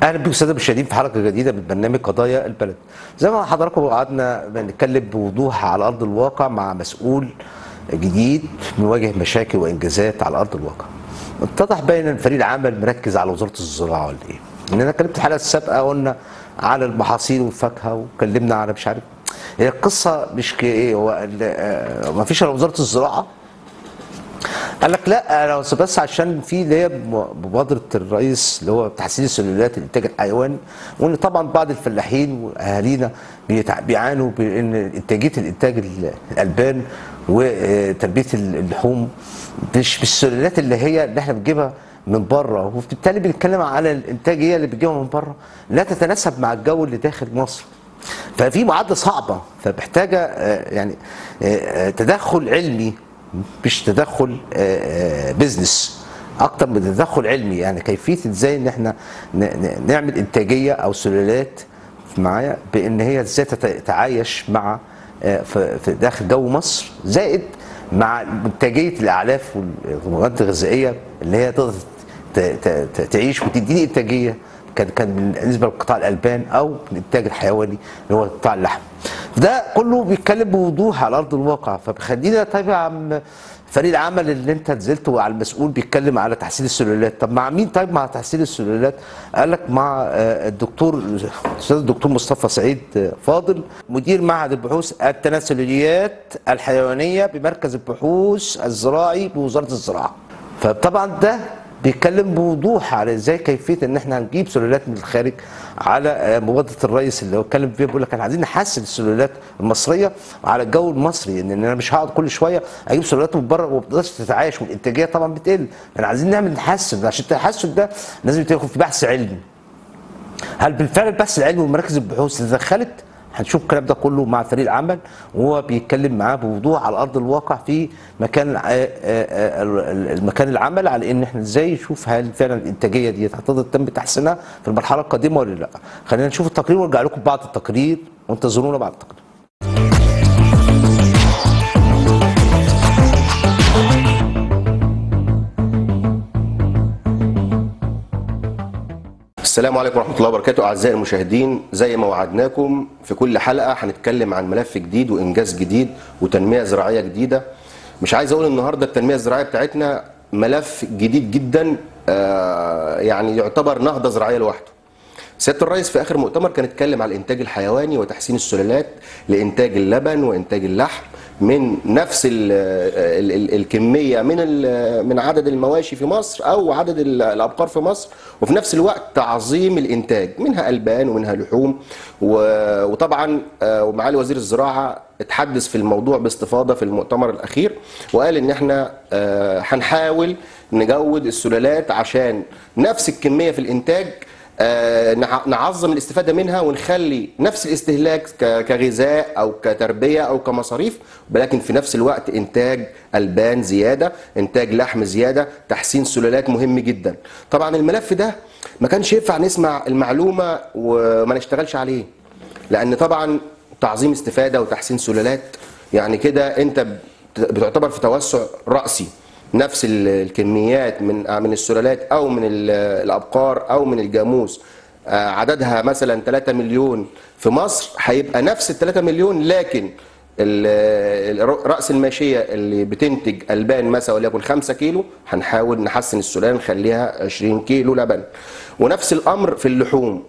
اهلا بكم الساده المشاهدين في حلقه جديده من برنامج قضايا البلد. زي ما حضراتكم قعدنا بنتكلم بوضوح على ارض الواقع مع مسؤول جديد بيواجه مشاكل وانجازات على ارض الواقع. اتضح باين ان فريق العمل مركز على وزاره الزراعه ولا ايه؟ ان انا اتكلمت الحلقه السابقه قلنا على المحاصيل والفاكهه واتكلمنا على مش عارف هي القصه مش ايه هو ما فيش الا وزاره الزراعه قال لك لا انا بس عشان في اللي هي مبادره الرئيس اللي هو تحسين السلولات الانتاج الحيواني وان طبعا بعض الفلاحين واهالينا بيعانوا بان انتاجيه الانتاج الالبان وتربيه اللحوم مش بالسلولات اللي هي اللي احنا بنجيبها من بره وبالتالي بنتكلم على الانتاجيه اللي بتجيبها من بره لا تتناسب مع الجو اللي داخل مصر ففي معادله صعبه فمحتاجه يعني تدخل علمي مش تدخل بزنس اكتر من تدخل علمي يعني كيفيه ازاي ان احنا نعمل انتاجيه او سلالات معايا بان هي ازاي تتعايش مع في داخل جو مصر زائد مع انتاجيه الاعلاف والمواد الغذائيه اللي هي تقدر تعيش وتديني انتاجيه كان كان بالنسبه لقطاع الالبان او الانتاج الحيواني اللي هو قطاع اللحم. ده كله بيتكلم بوضوح على ارض الواقع فخلينا طيب يا عم فريق العمل اللي انت نزلت وعلى المسؤول بيتكلم على تحسين السلولات طب مع مين طيب مع تحسين السلولات قال لك مع الدكتور الاستاذ الدكتور مصطفى سعيد فاضل مدير معهد البحوث التناسليات الحيوانيه بمركز البحوث الزراعي بوزاره الزراعه فطبعا ده بيتكلم بوضوح على ازاي كيفيه ان احنا هنجيب سلولات من الخارج على مبادره الرئيس اللي هو اتكلم فيها بيقول لك احنا عايزين نحسن السلولات المصريه على الجو المصري ان انا مش هقعد كل شويه اجيب سلولات من بره وما بتقدرش تتعايش والانتاجيه طبعا بتقل احنا عايزين نعمل نحسن عشان التحسن ده لازم يكون في بحث علمي هل بالفعل البحث العلمي ومراكز البحوث تدخلت هنشوف الكلام ده كله مع فريق العمل وهو بيتكلم معاه بوضوح على ارض الواقع في مكان المكان العمل على ان احنا ازاي نشوف هل فعلا الانتاجيه دي هتقدر تتم تحسينها في المرحله القادمه ولا لا خلينا نشوف التقرير وارجع لكم بعد التقرير وانتظرونا بعد التقرير السلام عليكم ورحمة الله وبركاته أعزائي المشاهدين زي ما وعدناكم في كل حلقة هنتكلم عن ملف جديد وإنجاز جديد وتنمية زراعية جديدة مش عايز أقول النهاردة التنمية الزراعية بتاعتنا ملف جديد جدا يعني يعتبر نهضة زراعية لوحده سياده الرئيس في اخر مؤتمر كان اتكلم على الانتاج الحيواني وتحسين السلالات لانتاج اللبن وانتاج اللحم من نفس ال ال ال الكميه من من عدد المواشي في مصر او عدد الابقار في مصر وفي نفس الوقت تعظيم الانتاج منها البان ومنها لحوم وطبعا ومعالي وزير الزراعه اتحدث في الموضوع باستفاضه في المؤتمر الاخير وقال ان احنا هنحاول نجود السلالات عشان نفس الكميه في الانتاج نعظم الاستفاده منها ونخلي نفس الاستهلاك كغذاء او كتربيه او كمصاريف ولكن في نفس الوقت انتاج البان زياده انتاج لحم زياده تحسين سلالات مهم جدا طبعا الملف ده ما كانش ينفع نسمع المعلومه وما نشتغلش عليه لان طبعا تعظيم استفاده وتحسين سلالات يعني كده انت بتعتبر في توسع راسي نفس الكميات من من السلالات او من الابقار او من الجاموس عددها مثلا 3 مليون في مصر هيبقى نفس ال 3 مليون لكن راس الماشيه اللي بتنتج البان مثلا وليكن 5 كيلو هنحاول نحسن السلاله نخليها 20 كيلو لبن ونفس الامر في اللحوم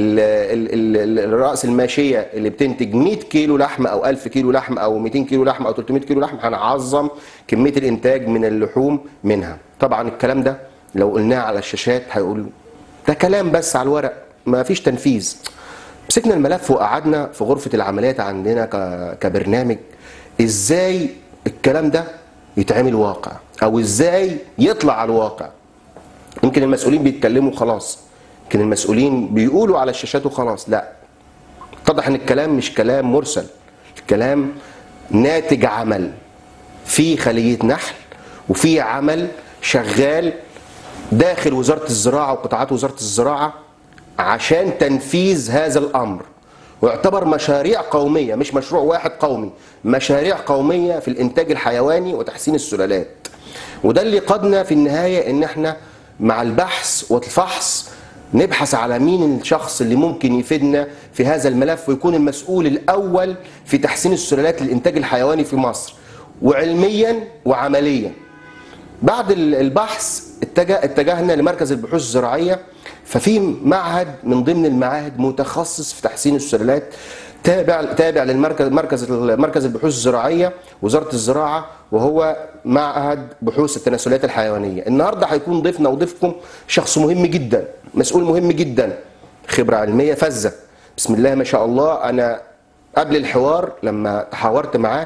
الراس الماشيه اللي بتنتج 100 كيلو لحم او 1000 كيلو لحم او 200 كيلو لحم او 300 كيلو لحم هنعظم كميه الانتاج من اللحوم منها طبعا الكلام ده لو قلناه على الشاشات هيقول ده كلام بس على الورق ما فيش تنفيذ مسكنا الملف وقعدنا في غرفه العمليات عندنا كبرنامج ازاي الكلام ده يتعمل واقع او ازاي يطلع على الواقع يمكن المسؤولين بيتكلموا خلاص لكن المسؤولين بيقولوا على الشاشات وخلاص لا اتضح ان الكلام مش كلام مرسل الكلام ناتج عمل في خليه نحل وفي عمل شغال داخل وزاره الزراعه وقطاعات وزاره الزراعه عشان تنفيذ هذا الامر ويعتبر مشاريع قوميه مش مشروع واحد قومي مشاريع قوميه في الانتاج الحيواني وتحسين السلالات وده اللي قادنا في النهايه ان احنا مع البحث والفحص نبحث على مين الشخص اللي ممكن يفيدنا في هذا الملف ويكون المسؤول الاول في تحسين السلالات للانتاج الحيواني في مصر وعلميا وعمليا بعد ال- البحث اتجه اتجهنا لمركز البحوث الزراعيه ففي معهد من ضمن المعاهد متخصص في تحسين السلالات تابع تابع للمركز مركز مركز البحوث الزراعيه وزاره الزراعه وهو معهد بحوث التناسلات الحيوانيه النهارده هيكون ضيفنا وضيفكم شخص مهم جدا مسؤول مهم جدا خبره علميه فذه بسم الله ما شاء الله انا قبل الحوار لما تحاورت معاه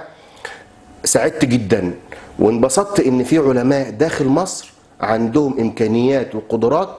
سعدت جدا وانبسطت ان في علماء داخل مصر عندهم امكانيات وقدرات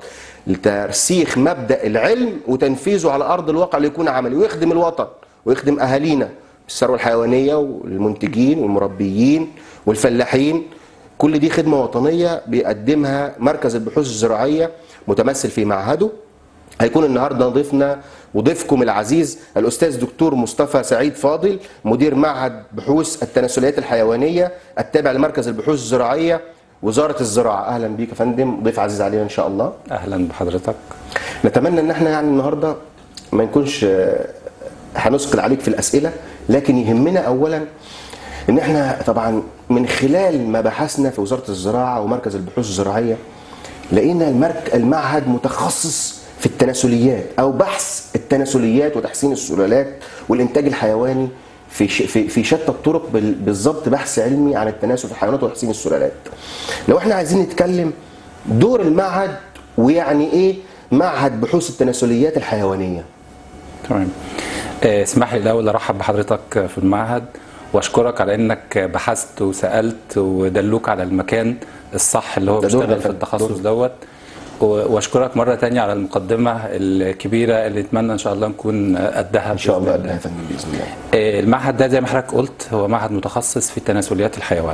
لترسيخ مبدا العلم وتنفيذه على ارض الواقع ليكون عملي ويخدم الوطن ويخدم اهالينا الثروه الحيوانيه والمنتجين والمربيين والفلاحين كل دي خدمه وطنيه بيقدمها مركز البحوث الزراعيه متمثل في معهده هيكون النهارده ضيفنا وضيفكم العزيز الاستاذ دكتور مصطفى سعيد فاضل مدير معهد بحوث التناسليات الحيوانيه التابع لمركز البحوث الزراعيه وزاره الزراعه اهلا بيك يا فندم ضيف عزيز علينا ان شاء الله اهلا بحضرتك نتمنى ان احنا يعني النهارده ما نكونش آه، هنثقل عليك في الاسئله لكن يهمنا اولا ان احنا طبعا من خلال ما بحثنا في وزاره الزراعه ومركز البحوث الزراعيه لقينا المرك المعهد متخصص في التناسليات او بحث التناسليات وتحسين السلالات والانتاج الحيواني في ش- في في شتى الطرق بال- بالظبط بحث علمي عن التناسل في الحيوانات وتحسين السلالات. لو احنا عايزين نتكلم دور المعهد ويعني ايه معهد بحوث التناسليات الحيوانيه؟ تمام آه، اسمح لي الاول ارحب بحضرتك في المعهد واشكرك على انك بحثت وسالت ودلوك على المكان الصح اللي هو ده دورنا بيشتغل في يا فندم، التخصص دورنا. دوت و- واشكرك مره تانية على المقدمه الكبيره اللي نتمنى ان شاء الله نكون قدها ان شاء بإذن الله يا فندم باذن الله. آه، المعهد ده زي ما حضرتك قلت هو معهد متخصص في تناسليات الحيوان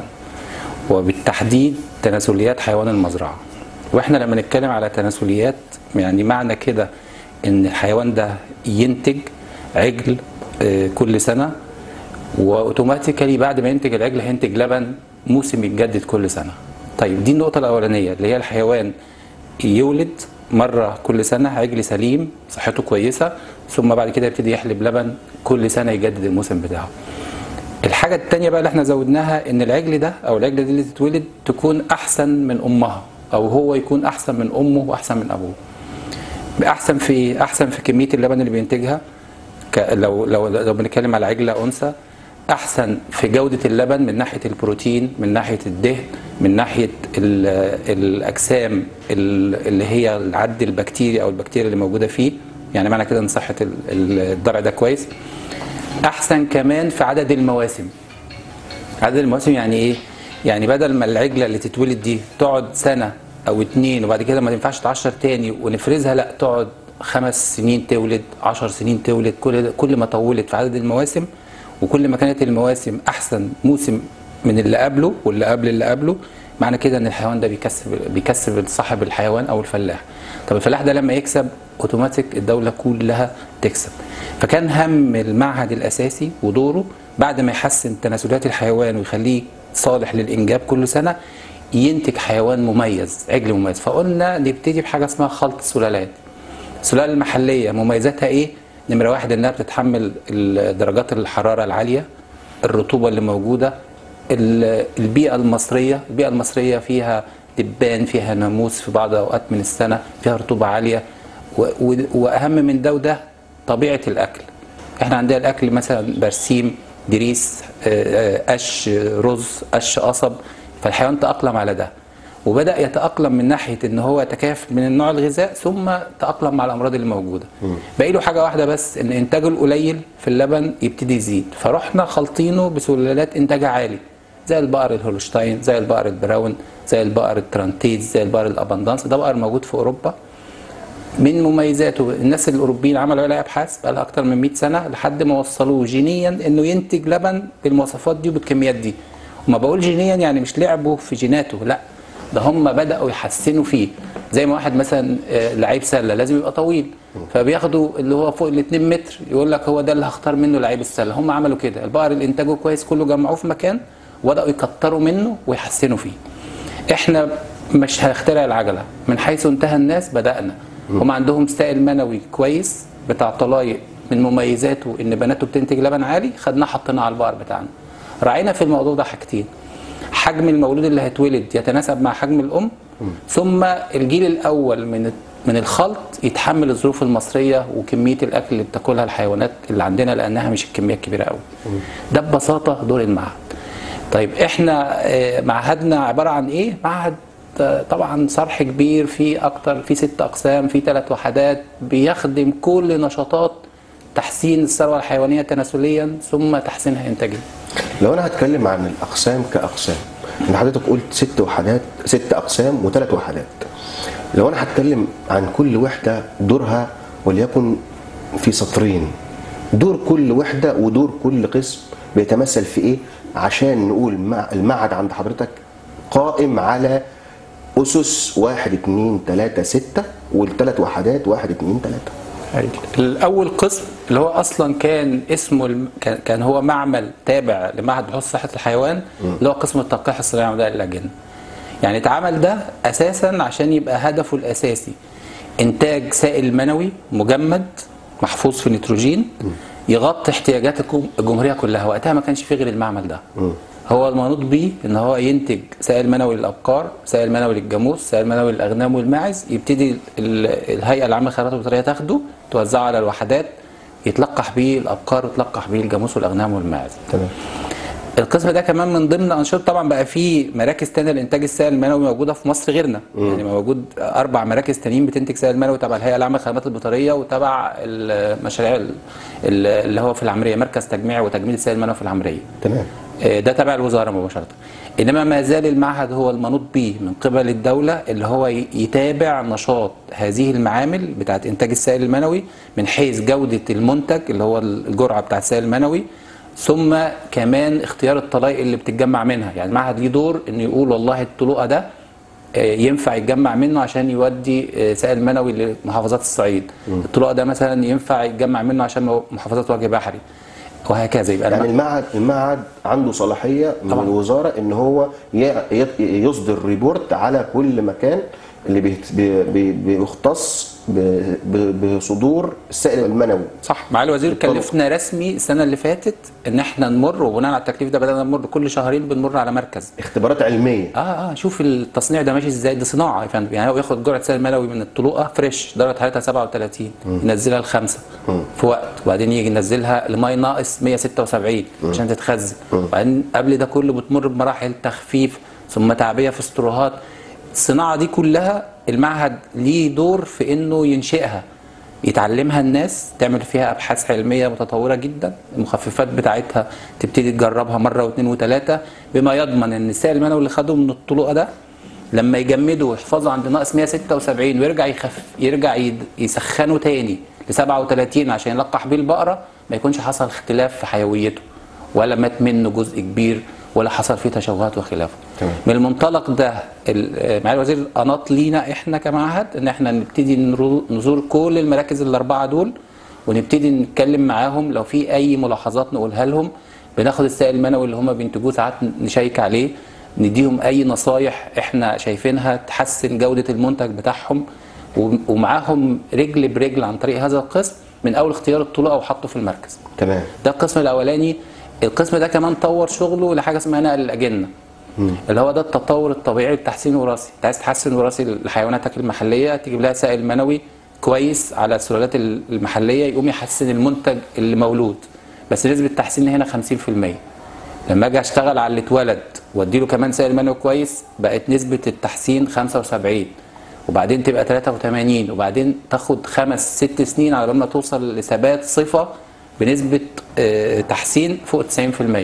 وبالتحديد تناسليات حيوان المزرعه واحنا لما نتكلم على تناسليات يعني معنى كده ان الحيوان ده ينتج عجل آه، كل سنه واوتوماتيكالي بعد ما ينتج العجل هينتج لبن موسم يتجدد كل سنه طيب دي النقطه الاولانيه اللي هي الحيوان يولد مره كل سنه عجل سليم صحته كويسه ثم بعد كده يبتدي يحلب لبن كل سنه يجدد الموسم بتاعه الحاجة التانية بقى اللي احنا زودناها ان العجل ده او العجلة دي اللي تتولد تكون احسن من امها او هو يكون احسن من امه واحسن من ابوه احسن في ايه؟ احسن في كمية اللبن اللي بينتجها ك- لو لو لو بنتكلم على عجلة انثى احسن في جودة اللبن من ناحية البروتين من ناحية الدهن من ناحية ال- الاجسام ال- اللي هي العد البكتيري او البكتيريا اللي موجودة فيه يعني معنى كده ان صحة ال- ال- الضرع ده كويس احسن كمان في عدد المواسم عدد المواسم يعني ايه يعني بدل ما العجله اللي تتولد دي تقعد سنه او اتنين وبعد كده ما تنفعش تعشر تاني ونفرزها لا تقعد خمس سنين تولد عشر سنين تولد كل كل ما طولت في عدد المواسم وكل ما كانت المواسم احسن موسم من اللي قبله واللي قبل اللي قبله معنى كده ان الحيوان ده بيكسب بيكسب صاحب الحيوان او الفلاح طب الفلاح ده لما يكسب اوتوماتيك الدوله كلها تكسب فكان هم المعهد الاساسي ودوره بعد ما يحسن تناسلات الحيوان ويخليه صالح للانجاب كل سنه ينتج حيوان مميز عجل مميز فقلنا نبتدي بحاجه اسمها خلط سلالات السلالة المحلية مميزاتها ايه؟ نمرة واحد انها بتتحمل ال- درجات الحرارة العالية الرطوبة اللي موجودة ال- البيئة المصرية البيئة المصرية فيها دبان فيها ناموس في بعض الأوقات من السنة فيها رطوبة عالية و- و- وأهم من ده وده طبيعة الأكل احنا عندنا الأكل مثلا برسيم دريس آه، آه، قش رز قش قصب فالحيوان تأقلم على ده وبدا يتاقلم من ناحيه ان هو يتكيف من النوع الغذاء ثم تاقلم مع الامراض اللي موجوده باقي له حاجه واحده بس ان انتاجه القليل في اللبن يبتدي يزيد فرحنا خالطينه بسلالات انتاجها عالي زي البقر الهولشتاين زي البقر البراون زي البقر الترانتيز زي البقر الاباندانس ده بقر موجود في اوروبا من مميزاته الناس الاوروبيين عملوا عليه ابحاث بقى لها اكتر من 100 سنه لحد ما وصلوه جينيا انه ينتج لبن بالمواصفات دي وبالكميات دي وما بقول جينيا يعني مش لعبوا في جيناته لا ده هم بداوا يحسنوا فيه زي ما واحد مثلا آه، لعيب سله لازم يبقى طويل فبياخدوا اللي هو فوق ال 2 متر يقول لك هو ده اللي هختار منه لعيب السله هم عملوا كده البقر اللي انتاجه كويس كله جمعوه في مكان وبداوا يكتروا منه ويحسنوا فيه احنا مش هنخترع العجله من حيث انتهى الناس بدانا هم عندهم سائل منوي كويس بتاع طلايق من مميزاته ان بناته بتنتج لبن عالي خدناه حطيناه على البقر بتاعنا راعينا في الموضوع ده حاجتين حجم المولود اللي هيتولد يتناسب مع حجم الام ثم الجيل الاول من من الخلط يتحمل الظروف المصريه وكميه الاكل اللي بتاكلها الحيوانات اللي عندنا لانها مش الكميه الكبيره قوي ده ببساطه دور المعهد طيب احنا آه، معهدنا عباره عن ايه معهد آه، طبعا صرح كبير في اكتر في ست اقسام في ثلاث وحدات بيخدم كل نشاطات تحسين الثروه الحيوانيه تناسليا ثم تحسينها انتاجيا لو انا هتكلم عن الاقسام كاقسام ان حضرتك قلت ست وحدات ست اقسام وثلاث وحدات لو انا هتكلم عن كل وحده دورها وليكن في سطرين دور كل وحده ودور كل قسم بيتمثل في ايه عشان نقول مع المعهد عند حضرتك قائم على اسس واحد اتنين تلاته سته والثلاث وحدات واحد اتنين تلاته الاول قسم اللي هو اصلا كان اسمه الم... كان- كان هو معمل تابع لمعهد بحوث صحه الحيوان اللي هو قسم التلقيح الصناعي ومدى الاجنه يعني اتعمل ده اساسا عشان يبقى هدفه الاساسي انتاج سائل منوي مجمد محفوظ في نيتروجين يغطي احتياجات الجم- الجمهوريه كلها وقتها ما كانش فيه غير المعمل ده هو المنوط بيه ان هو ينتج سائل منوي للابقار سائل منوي للجاموس سائل منوي للاغنام والماعز يبتدي ال- الهيئه العامه للخدمات البيطريه تاخده توزعه على الوحدات يتلقح بيه الابقار ويتلقح بيه الجاموس والاغنام والماعز تمام القسم ده كمان من ضمن انشطه طبعا بقى في مراكز تانية لانتاج السائل المنوي موجوده في مصر غيرنا يعني موجود اربع مراكز تانيين بتنتج سائل منوي تبع الهيئه العامه للخدمات البيطريه وتبع المشاريع ال- ال- اللي هو في العمريه مركز تجميع وتجميد السائل المنوي في العمريه تمام آه، ده تبع الوزاره مباشره انما ما زال المعهد هو المنوط به من قبل الدوله اللي هو ي- يتابع نشاط هذه المعامل بتاعه انتاج السائل المنوي من حيث جوده المنتج اللي هو الجرعه بتاعه السائل المنوي ثم كمان اختيار الطلائق اللي بتتجمع منها يعني المعهد ليه دور انه يقول والله الطلوقه ده آه، ينفع يتجمع منه عشان يودي آه، سائل منوي لمحافظات الصعيد الطلوقه ده مثلا ينفع يتجمع منه عشان محافظات وجه بحري وهكذا يبقى يعني الم- المعهد المعهد عنده صلاحيه من طبعاً. الوزاره ان هو ي- ي- يصدر ريبورت على كل مكان اللي بيهت- بي- بي- بيختص ب- ب- بصدور السائل المنوي صح معالي الوزير بالطبع. كلفنا رسمي السنه اللي فاتت ان احنا نمر وبناء على التكليف ده بدانا نمر كل شهرين بنمر على مركز اختبارات علميه اه اه شوف التصنيع ده ماشي ازاي ده صناعه يا فندم يعني هو ياخد جرعه سائل منوي من الطلوقه فريش درجه حرارتها 37 ينزلها لخمسه في وقت وبعدين يجي ينزلها لماي ناقص 176 عشان تتخزن وبعدين قبل ده كله بتمر بمراحل تخفيف ثم تعبئه في استروهات الصناعه دي كلها المعهد ليه دور في انه ينشئها يتعلمها الناس تعمل فيها ابحاث علميه متطوره جدا المخففات بتاعتها تبتدي تجربها مره واثنين وثلاثه بما يضمن ان السائل المنوي اللي خده من الطلوقه ده لما يجمده ويحفظه عند ناقص 176 ويرجع يخف يرجع يد- يسخنه تاني ل 37 عشان يلقح بيه البقره ما يكونش حصل اختلاف في حيويته ولا مات منه جزء كبير ولا حصل فيه تشوهات وخلافه تمام. من المنطلق ده ال- معالي الوزير اناط لينا احنا كمعهد ان احنا نبتدي نرو- نزور كل المراكز الاربعه دول ونبتدي نتكلم معاهم لو في اي ملاحظات نقولها لهم بناخد السائل المنوي اللي هم بينتجوه ساعات نشيك عليه نديهم اي نصايح احنا شايفينها تحسن جوده المنتج بتاعهم و- ومعاهم رجل برجل عن طريق هذا القسم من اول اختيار الطلوقه وحطه في المركز تمام ده القسم الاولاني القسم ده كمان طور شغله لحاجه اسمها نقل الاجنه اللي هو ده التطور الطبيعي للتحسين الوراثي انت عايز تحسن وراثي لحيواناتك المحليه تجيب لها سائل منوي كويس على السلالات المحليه يقوم يحسن المنتج اللي مولود بس نسبه التحسين هنا 50% لما اجي اشتغل على اللي اتولد وادي له كمان سائل منوي كويس بقت نسبه التحسين 75 وبعدين تبقى 83 وبعدين تاخد خمس ست سنين على ما توصل لثبات صفه بنسبه آه، تحسين فوق 90%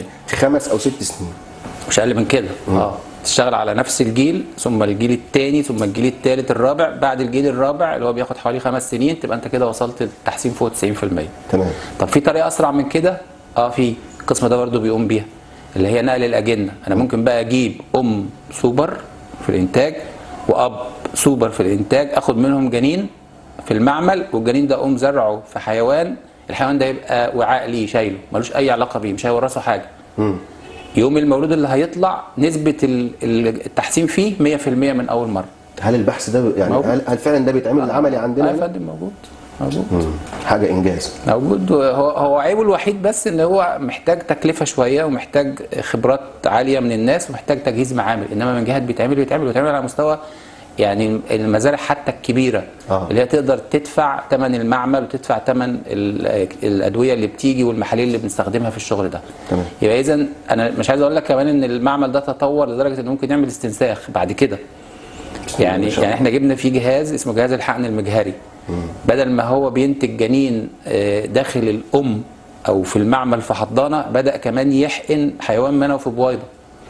خمس او ست سنين مش اقل من كده اه تشتغل على نفس الجيل ثم الجيل الثاني ثم الجيل الثالث الرابع بعد الجيل الرابع اللي هو بياخد حوالي خمس سنين تبقى انت كده وصلت للتحسين فوق 90% تمام طب في طريقه اسرع من كده اه في القسم ده برضو بيقوم بيها اللي هي نقل الاجنه انا ممكن بقى اجيب ام سوبر في الانتاج واب سوبر في الانتاج اخد منهم جنين في المعمل والجنين ده اقوم زرعه في حيوان الحيوان ده يبقى وعاء ليه شايله ملوش اي علاقه بيه مش هيورثه حاجه يوم المولود اللي هيطلع نسبه ال- ال- التحسين فيه 100% من اول مره هل البحث ده يعني موجود. هل, هل فعلا ده بيتعمل عملي اه عندنا يا هنا؟ فندم موجود موجود مم. حاجه انجاز موجود هو هو عيبه الوحيد بس ان هو محتاج تكلفه شويه ومحتاج خبرات عاليه من الناس ومحتاج تجهيز معامل انما من جهات بيتعمل بيتعمل بيتعمل على مستوى يعني المزارع حتى الكبيره آه. اللي هي تقدر تدفع ثمن المعمل وتدفع ثمن الادويه اللي بتيجي والمحاليل اللي بنستخدمها في الشغل ده تمام. يبقى اذا انا مش عايز اقول لك كمان ان المعمل ده تطور لدرجه انه ممكن يعمل استنساخ بعد كده يعني ما شاء يعني احنا جبنا فيه جهاز اسمه جهاز الحقن المجهري بدل ما هو بينتج جنين آه، داخل الام او في المعمل في حضانه بدا كمان يحقن حيوان منوي في بويضه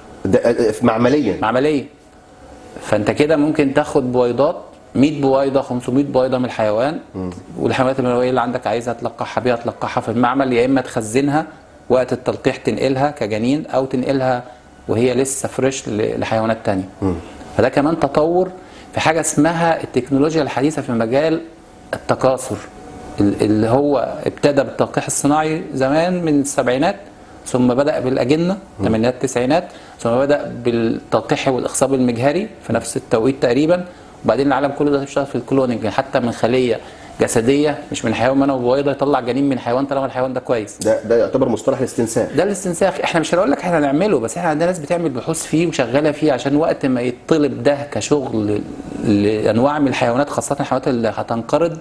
ده معمليا عمليه فانت كده ممكن تاخد بويضات 100 بويضه 500 بويضه من الحيوان والحيوانات المنويه اللي عندك عايزها تلقحها بيها تلقحها في المعمل يا اما تخزنها وقت التلقيح تنقلها كجنين او تنقلها وهي لسه فريش ل- لحيوانات تانية فده كمان تطور في حاجه اسمها التكنولوجيا الحديثه في مجال التكاثر ال- اللي هو ابتدى بالتلقيح الصناعي زمان من السبعينات ثم بدأ بالأجنة الثمانينات التسعينات ثم بدأ بالتلقيح والإخصاب المجهري في نفس التوقيت تقريبا وبعدين العالم كله ده بيشتغل في الكلوننج حتى من خلية جسدية مش من حيوان منوي بويضة يطلع جنين من حيوان طالما الحيوان ده كويس ده ده يعتبر مصطلح الاستنساخ ده الاستنساخ احنا مش هنقول لك احنا هنعمله بس احنا عندنا ناس بتعمل بحوث فيه وشغاله فيه عشان وقت ما يطلب ده كشغل لانواع من الحيوانات خاصه الحيوانات اللي هتنقرض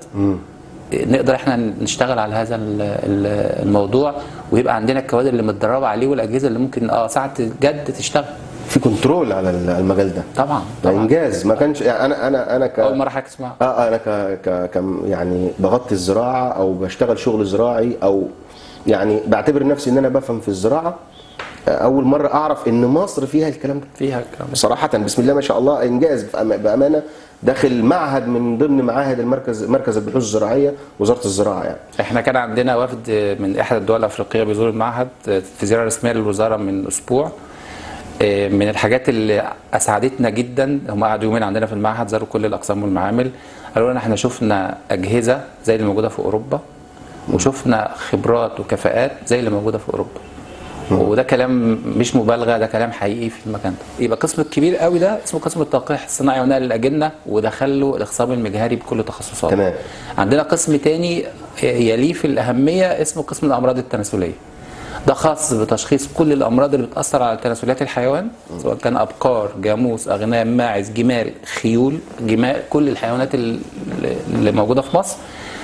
نقدر احنا نشتغل على هذا ال- ال- الموضوع ويبقى عندنا الكوادر اللي متدربه عليه والاجهزه اللي ممكن اه ساعه الجد تشتغل في كنترول على المجال ده طبعا ده طبعا انجاز ما كانش يعني انا انا انا ك اول مره حضرتك تسمعها اه انا ك ك كم يعني بغطي الزراعه او بشتغل شغل زراعي او يعني بعتبر نفسي ان انا بفهم في الزراعه آه، اول مره اعرف ان مصر فيها الكلام ده فيها الكلام ده. صراحه بسم الله ما شاء الله انجاز بأم- بامانه داخل معهد من ضمن معاهد المركز مركز البحوث الزراعيه وزاره الزراعه يعني احنا كان عندنا وفد من احدى الدول الافريقيه بيزور المعهد في زياره رسميه للوزاره من اسبوع اه، من الحاجات اللي اسعدتنا جدا هم قعدوا يومين عندنا في المعهد زاروا كل الاقسام والمعامل قالوا لنا احنا شفنا اجهزه زي اللي موجوده في اوروبا وشفنا خبرات وكفاءات زي اللي موجوده في اوروبا وده كلام مش مبالغه ده كلام حقيقي في المكان ده يبقى القسم الكبير قوي ده اسمه قسم التلقيح الصناعي ونقل الاجنه ودخل له الاخصاب المجهري بكل تخصصاته تمام. عندنا قسم تاني يليه في الأهمية اسمه قسم الأمراض التناسلية ده خاص بتشخيص كل الأمراض اللي بتأثر على تناسليات الحيوان سواء كان أبقار جاموس أغنام ماعز جمال خيول جمال كل الحيوانات ال- اللي موجودة في مصر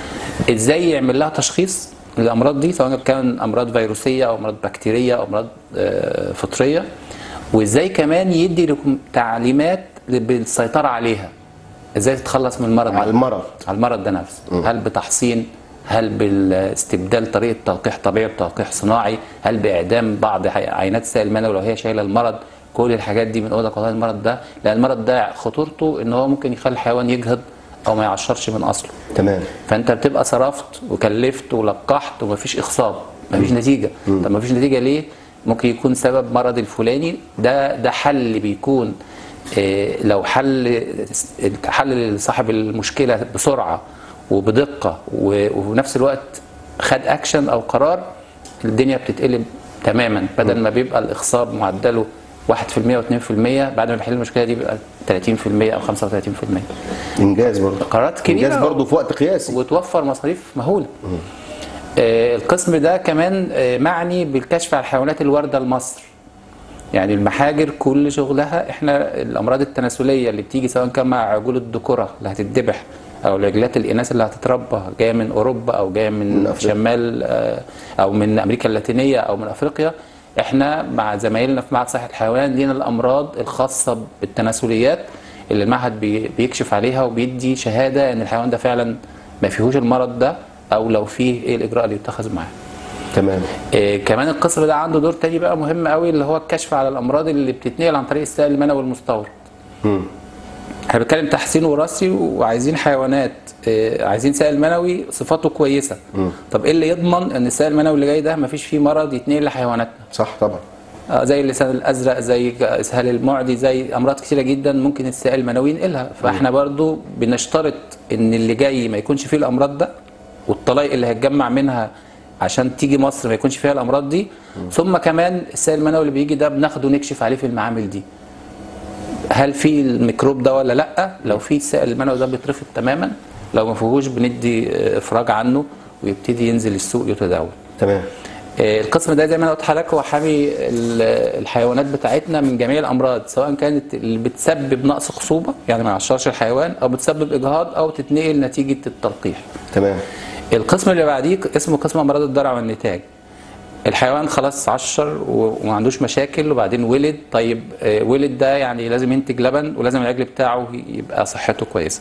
ازاي يعمل لها تشخيص للامراض دي سواء كان امراض فيروسيه او امراض بكتيريه او امراض آه، فطريه وازاي كمان يدي لكم تعليمات بالسيطره عليها ازاي تتخلص من المرض ده على المرض على المرض ده نفسه هل بتحصين هل باستبدال طريقه تلقيح طبيعي بتلقيح صناعي هل باعدام بعض عي- عينات السائل المنوي لو هي شايله المرض كل الحاجات دي بنقول لك والله المرض ده لان المرض ده خطورته ان هو ممكن يخلي الحيوان يجهض او ما يعشرش من اصله تمام فانت بتبقى صرفت وكلفت ولقحت ومفيش اخصاب مفيش نتيجه طب مفيش نتيجه ليه ممكن يكون سبب مرض الفلاني ده ده حل بيكون آه، لو حل حل لصاحب المشكله بسرعه وبدقه و- وفي نفس الوقت خد اكشن او قرار الدنيا بتتقلب تماما بدل ما بيبقى الاخصاب معدله 1% و2% بعد ما بيحل المشكله دي بيبقى 30% او 35% انجاز برضه قرارات كبيره انجاز برضه في وقت قياسي وتوفر مصاريف مهوله آه، القسم ده كمان آه، معني بالكشف على الحيوانات الوارده لمصر يعني المحاجر كل شغلها احنا الامراض التناسليه اللي بتيجي سواء كان مع عجول الذكوره اللي هتتذبح او العجلات الاناث اللي هتتربى جايه من اوروبا او جايه من, من أفريقيا. شمال آه، او من امريكا اللاتينيه او من افريقيا احنا مع زمايلنا في معهد صحه الحيوان لينا الامراض الخاصه بالتناسليات اللي المعهد بي- بيكشف عليها وبيدي شهاده ان الحيوان ده فعلا ما فيهوش المرض ده او لو فيه ايه الاجراء اللي يتخذ معاه تمام إيه كمان القسم ده عنده دور تاني بقى مهم قوي اللي هو الكشف على الامراض اللي بتتنقل عن طريق السائل المنوي المستورد مم. احنا بنتكلم تحسين وراثي وعايزين حيوانات إيه عايزين سائل منوي صفاته كويسه طب ايه اللي يضمن ان السائل المنوي اللي جاي ده مفيش فيه مرض يتنقل لحيواناتنا صح طبعا آه، زي اللسان الازرق زي اسهال المعدي زي امراض كتيره جدا ممكن السائل المنوي ينقلها فاحنا برضو بنشترط ان اللي جاي ما يكونش فيه الامراض ده والطلايق اللي هتجمع منها عشان تيجي مصر ما يكونش فيها الامراض دي ثم كمان السائل المنوي اللي بيجي ده بناخده نكشف عليه في المعامل دي هل في الميكروب ده ولا لا لو في السائل المنوي ده بيترفض تماما لو ما فيهوش بندي آه، افراج عنه ويبتدي ينزل السوق يتداول تمام آه، القسم ده زي ما انا قلت لحضرتك هو حامي ال- الحيوانات بتاعتنا من جميع الامراض سواء كانت اللي بتسبب نقص خصوبه يعني ما يعشرش الحيوان او بتسبب اجهاض او تتنقل نتيجه التلقيح تمام القسم اللي بعديه اسمه قسم امراض الضرع والنتاج الحيوان خلاص عشر و- وما عندوش مشاكل وبعدين ولد طيب آه، ولد ده يعني لازم ينتج لبن ولازم العجل بتاعه يبقى صحته كويسه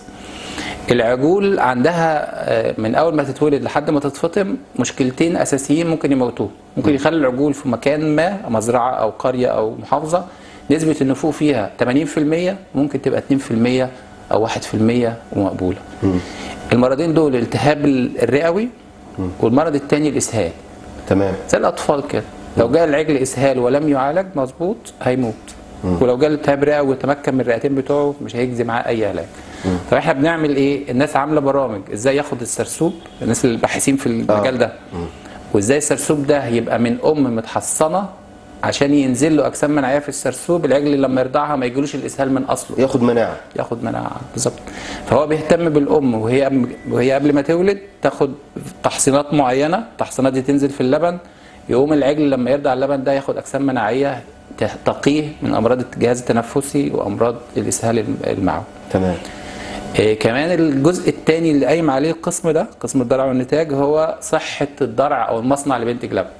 العجول عندها آه، من اول ما تتولد لحد ما تتفطم مشكلتين اساسيين ممكن يموتوه ممكن يخلي العجول في مكان ما مزرعه او قريه او محافظه نسبه النفوق فيها 80% ممكن تبقى 2% او 1% ومقبوله المرضين دول الالتهاب الرئوي والمرض الثاني الاسهال تمام زي الاطفال كده لو جاء العجل اسهال ولم يعالج مظبوط هيموت ولو جاء التهاب رئوي وتمكن من الرئتين بتوعه مش هيجزي معاه اي علاج طب احنا بنعمل ايه الناس عامله برامج ازاي ياخد السرسوب الناس اللي باحثين في المجال ده وازاي السرسوب ده يبقى من ام متحصنه عشان ينزل له اجسام مناعيه في السرسوب العجل لما يرضعها ما يجيلوش الاسهال من اصله ياخد مناعه ياخد مناعه بالظبط فهو بيهتم بالام وهي وهي قبل ما تولد تاخد تحصينات معينه التحصينات دي تنزل في اللبن يقوم العجل لما يرضع اللبن ده ياخد اجسام مناعيه ت- تقيه من امراض الجهاز التنفسي وامراض الاسهال الم- المعوي تمام إيه كمان الجزء الثاني اللي قايم عليه القسم ده قسم الضرع والنتاج هو صحه الضرع او المصنع اللي بينتج لبن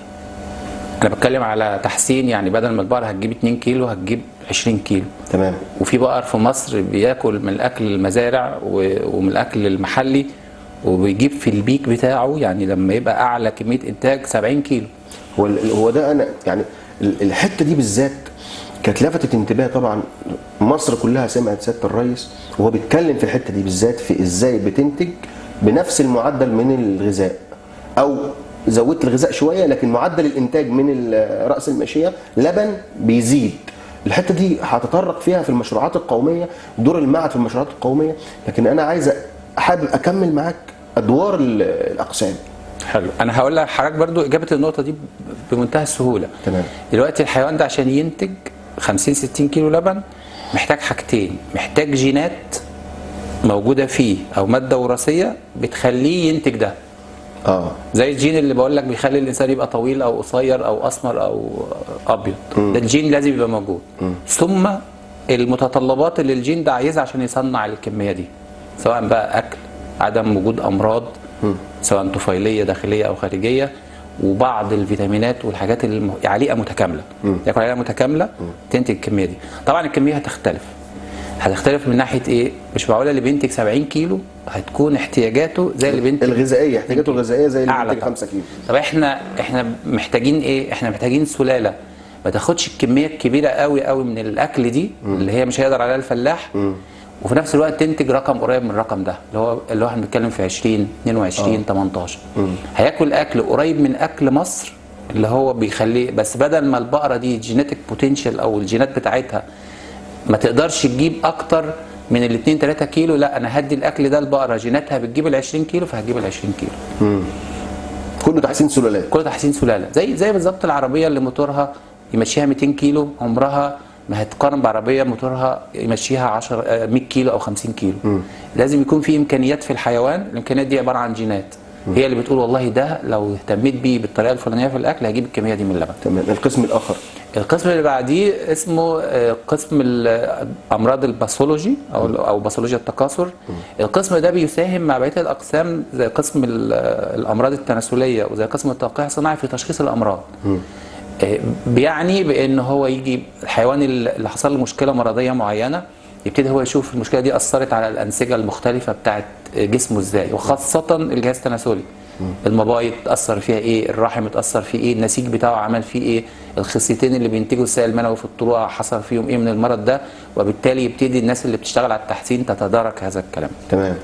انا بتكلم على تحسين يعني بدل ما البقره هتجيب 2 كيلو هتجيب 20 كيلو تمام وفي بقر في مصر بياكل من الاكل المزارع و- ومن الاكل المحلي وبيجيب في البيك بتاعه يعني لما يبقى اعلى كميه انتاج 70 كيلو هو ال- هو ده انا يعني ال- الحته دي بالذات كانت لفتت انتباهي طبعا مصر كلها سمعت سياده الرئيس وهو بيتكلم في الحته دي بالذات في ازاي بتنتج بنفس المعدل من الغذاء او زودت الغذاء شويه لكن معدل الانتاج من ال- راس الماشيه لبن بيزيد الحته دي هتطرق فيها في المشروعات القوميه دور المعهد في المشروعات القوميه لكن انا عايز أ- حابب اكمل معاك ادوار ال- الاقسام حلو انا هقول لحضرتك برضو اجابه النقطه دي ب- بمنتهى السهوله تمام. دلوقتي الحيوان ده عشان ينتج 50 60 كيلو لبن محتاج حاجتين محتاج جينات موجوده فيه او ماده وراثيه بتخليه ينتج ده اه زي الجين اللي بقول لك بيخلي الانسان يبقى طويل او قصير او اسمر او ابيض ده الجين لازم يبقى موجود ثم المتطلبات اللي الجين ده عايزها عشان يصنع الكميه دي سواء بقى اكل عدم وجود امراض سواء طفيليه داخليه او خارجيه وبعض الفيتامينات والحاجات اللي عليقه متكامله ياكل عليقه متكامله تنتج الكميه دي طبعا الكميه هتختلف هتختلف من ناحيه ايه مش معقوله اللي بينتج 70 كيلو هتكون احتياجاته زي اللي بينتج الغذائيه احتياجاته الغذائيه زي اللي أعلى بينتج طبعا. 5 كيلو طب احنا احنا محتاجين ايه احنا محتاجين سلاله ما تاخدش الكميه الكبيره قوي قوي من الاكل دي اللي هي مش هيقدر عليها الفلاح وفي نفس الوقت تنتج رقم قريب من الرقم ده اللي هو اللي هو احنا بنتكلم في 20 22 18 هياكل اكل قريب من اكل مصر اللي هو بيخليه بس بدل ما البقره دي جينيتك بوتنشال او الجينات بتاعتها ما تقدرش تجيب اكتر من ال 2 3 كيلو لا انا هدي الاكل ده البقره جيناتها بتجيب ال 20 كيلو فهتجيب ال 20 كيلو كله تحسين سلالات كل تحسين سلاله زي زي بالظبط العربيه اللي موتورها يمشيها 200 كيلو عمرها ما هتقارن بعربيه موتورها يمشيها 10 آه، 100 كيلو او 50 كيلو لازم يكون في امكانيات في الحيوان الامكانيات دي عباره عن جينات هي اللي بتقول والله ده لو اهتميت بيه بالطريقه الفلانيه في الاكل هيجيب الكميه دي من اللبن تمام القسم الاخر القسم اللي بعديه اسمه آه، قسم ال- امراض الباثولوجي او او باثولوجيا التكاثر القسم ده بيساهم مع بقيه الاقسام زي قسم ال- الامراض التناسليه وزي قسم التلقيح الصناعي في تشخيص الامراض آه، بيعني بان هو يجي الحيوان اللي حصل له مشكله مرضيه معينه يبتدي هو يشوف المشكله دي اثرت على الانسجه المختلفه بتاعت جسمه ازاي وخاصه الجهاز التناسلي المبايض اتاثر فيها ايه الرحم اتاثر فيه ايه النسيج بتاعه عمل فيه ايه الخصيتين اللي بينتجوا السائل المنوي في الطلوع حصل فيهم ايه من المرض ده وبالتالي يبتدي الناس اللي بتشتغل على التحسين تتدارك هذا الكلام تمام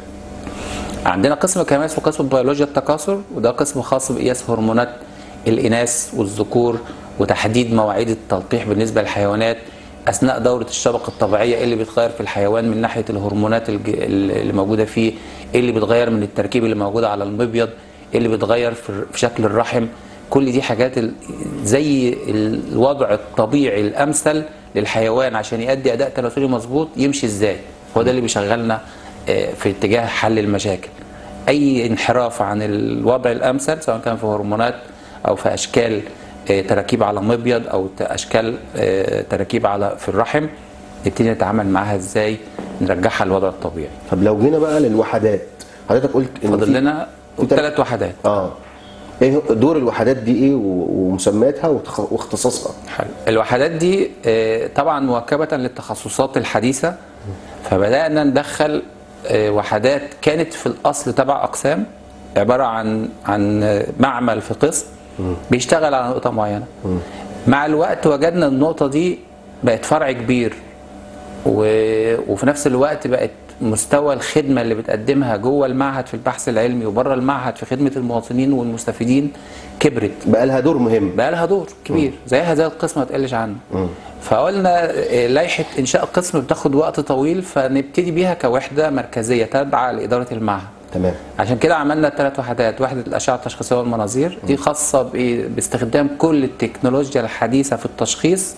عندنا قسم كمان اسمه قسم بيولوجيا التكاثر وده قسم خاص بقياس هرمونات الاناث والذكور وتحديد مواعيد التلقيح بالنسبه للحيوانات اثناء دوره الشبكه الطبيعيه ايه اللي بيتغير في الحيوان من ناحيه الهرمونات الج- اللي موجوده فيه ايه اللي بيتغير من التركيب اللي موجود على المبيض ايه اللي بيتغير في في شكل الرحم كل دي حاجات ال- زي الوضع الطبيعي الامثل للحيوان عشان يؤدي اداء تناسلي مظبوط يمشي ازاي هو ده اللي بيشغلنا آه، في اتجاه حل المشاكل اي انحراف عن الوضع الامثل سواء كان في هرمونات او في اشكال آه، تراكيب على مبيض او ت- اشكال آه، تراكيب على في الرحم نبتدي نتعامل معاها ازاي نرجعها للوضع الطبيعي طب لو جينا بقى للوحدات حضرتك قلت ان فاضل في- لنا في تل- ثلاث وحدات اه ايه دور الوحدات دي ايه و- ومسمياتها وتخ- واختصاصها حلو. الوحدات دي آه، طبعا مواكبة للتخصصات الحديثة فبدأنا ندخل آه، وحدات كانت في الأصل تبع أقسام عبارة عن عن آه، معمل في قسم بيشتغل على نقطة معينة مع الوقت وجدنا النقطة دي بقت فرع كبير و- وفي نفس الوقت بقت مستوى الخدمة اللي بتقدمها جوه المعهد في البحث العلمي وبره المعهد في خدمة المواطنين والمستفيدين كبرت بقى لها دور مهم بقى لها دور كبير زيها زي القسم ما تقلش عنه فقلنا آه، لائحه انشاء قسم بتاخد وقت طويل فنبتدي بيها كوحده مركزيه تابعه لاداره المعهد تمام عشان كده عملنا ثلاث وحدات وحده الاشعه التشخيصيه والمناظير دي خاصه بإيه؟ باستخدام كل التكنولوجيا الحديثه في التشخيص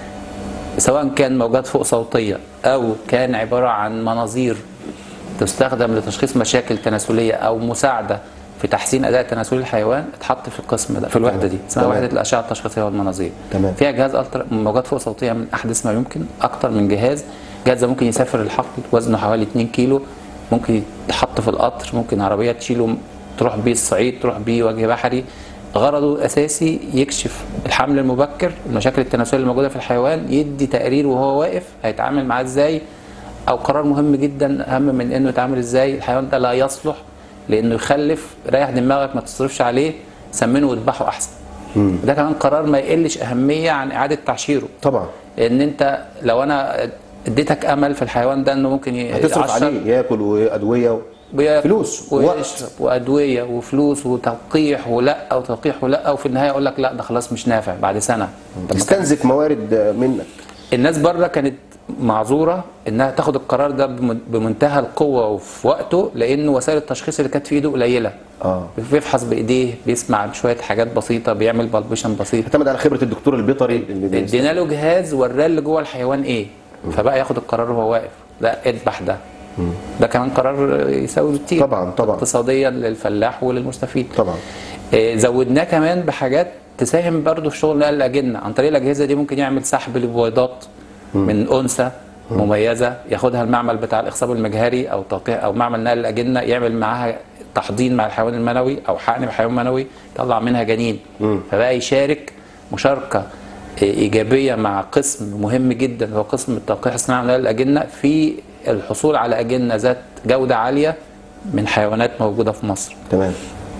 سواء كان موجات فوق صوتيه او كان عباره عن مناظير تستخدم لتشخيص مشاكل تناسليه او مساعده في تحسين اداء تناسلي الحيوان اتحط في القسم ده في الوحده دي اسمها تمام. وحده الاشعه التشخيصيه والمناظير تمام. فيها جهاز الترا موجات فوق صوتيه من احدث ما يمكن اكتر من جهاز جهاز ده ممكن يسافر الحقل وزنه حوالي 2 كيلو ممكن يتحط في القطر ممكن عربيه تشيله تروح بيه الصعيد تروح بيه وجه بحري غرضه الاساسي يكشف الحمل المبكر المشاكل التناسليه الموجوده في الحيوان يدي تقرير وهو واقف هيتعامل معاه ازاي او قرار مهم جدا اهم من انه يتعامل ازاي الحيوان ده لا يصلح لانه يخلف ريح دماغك ما تصرفش عليه سمنه واذبحه احسن ده كمان قرار ما يقلش اهميه عن اعاده تعشيره طبعا لان انت لو انا اديتك امل في الحيوان ده انه ممكن ي- هتصرف يعشر عليه ياكل وادويه و... بياكل فلوس ووقت. ويشرب وادويه وفلوس وتلقيح ولا وتلقيح ولا وفي النهايه يقول لك لا ده خلاص مش نافع بعد سنه طب ما كان- تستنزف موارد منك الناس بره كانت معذوره انها تاخد القرار ده بمن- بمنتهى القوه وفي وقته لان وسائل التشخيص اللي كانت في ايده قليله اه بيفحص بايديه بيسمع شويه حاجات بسيطه بيعمل بالبيشن بسيط اعتمد على خبره الدكتور البيطري اللي بيست- ادينا له جهاز وراه اللي جوه الحيوان ايه فبقى ياخد القرار وهو واقف لا اذبح ده ده كمان قرار يساوي كتير طبعا طبعا اقتصاديا للفلاح وللمستفيد طبعا آه، زودناه كمان بحاجات تساهم برضه في شغل نقل الاجنه عن طريق الاجهزه دي ممكن يعمل سحب لبويضات من انثى مميزه ياخدها المعمل بتاع الاخصاب المجهري او توقيع او معمل نقل الاجنه يعمل معاها تحضين مع الحيوان المنوي او حقن بحيوان منوي يطلع منها جنين فبقى يشارك مشاركه آه، ايجابيه مع قسم مهم جدا هو قسم التلقيح الصناعي ونقل الاجنه في الحصول على اجنه ذات جوده عاليه من حيوانات موجوده في مصر تمام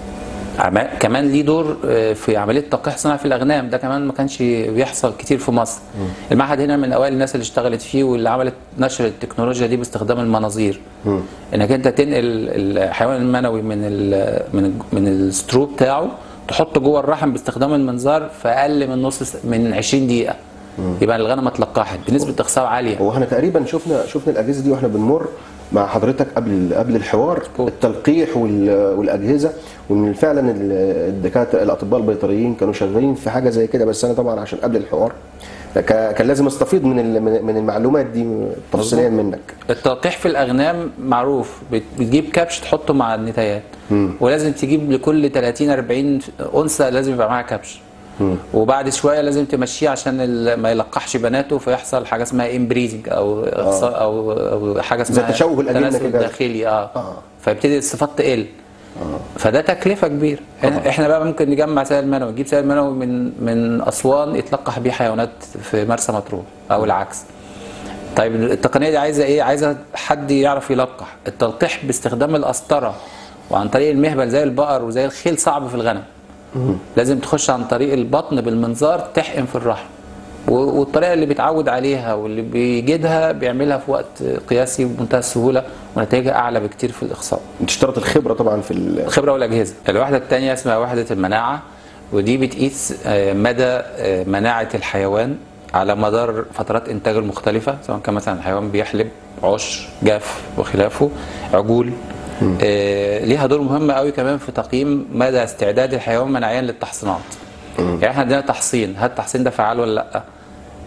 عم- كمان ليه دور آه، في عمليه تلقيح صناعي في الاغنام ده كمان ما كانش بيحصل كتير في مصر المعهد هنا من اوائل الناس اللي اشتغلت فيه واللي عملت نشر التكنولوجيا دي باستخدام المناظير انك انت تنقل الحيوان المنوي من ال من ال من السترو بتاعه تحطه جوه الرحم باستخدام المنظار في اقل من نص س- من 20 دقيقه يبقى الغنم اتلقحت بنسبه اخصاب عاليه هو احنا تقريبا شفنا شفنا الاجهزه دي واحنا بنمر مع حضرتك قبل قبل الحوار مظبوط. التلقيح وال- والاجهزه وان فعلا ال- الدكاتره الاطباء البيطريين كانوا شغالين في حاجه زي كده بس انا طبعا عشان قبل الحوار ك- كان لازم استفيض من ال- من من المعلومات دي تفصيليا منك التلقيح في الاغنام معروف بت- بتجيب كبش تحطه مع النتايات ولازم تجيب لكل 30 40 انثى لازم يبقى معاها كبش وبعد شويه لازم تمشيه عشان ال- ما يلقحش بناته فيحصل حاجه اسمها امبريزنج او إخصاء او او حاجه زي اسمها تشوه الأجنة تناسل كده. داخلي اه, آه. فيبتدي الصفات تقل فده تكلفه كبيره إحنا- احنا بقى ممكن نجمع سائل منوي نجيب سائل منوي من من اسوان يتلقح بيه حيوانات في مرسى مطروح او العكس طيب التقنيه دي عايزه ايه عايزه حد يعرف يلقح التلقيح باستخدام القسطره وعن طريق المهبل زي البقر وزي الخيل صعب في الغنم لازم تخش عن طريق البطن بالمنظار تحقن في الرحم و- والطريقه اللي بيتعود عليها واللي بيجدها بيعملها في وقت قياسي بمنتهى السهوله ونتائجها اعلى بكتير في الاخصاب تشترط الخبره طبعا في ال- الخبره والاجهزه الوحده الثانيه اسمها وحده المناعه ودي بتقيس آه، مدى آه، مناعه الحيوان على مدار فترات انتاجه المختلفه سواء كان مثلا الحيوان بيحلب عش جاف وخلافه عجول آه، ليها دور مهم قوي كمان في تقييم مدى استعداد الحيوان مناعيا للتحصينات يعني احنا عندنا تحصين هل التحصين ده فعال ولا لا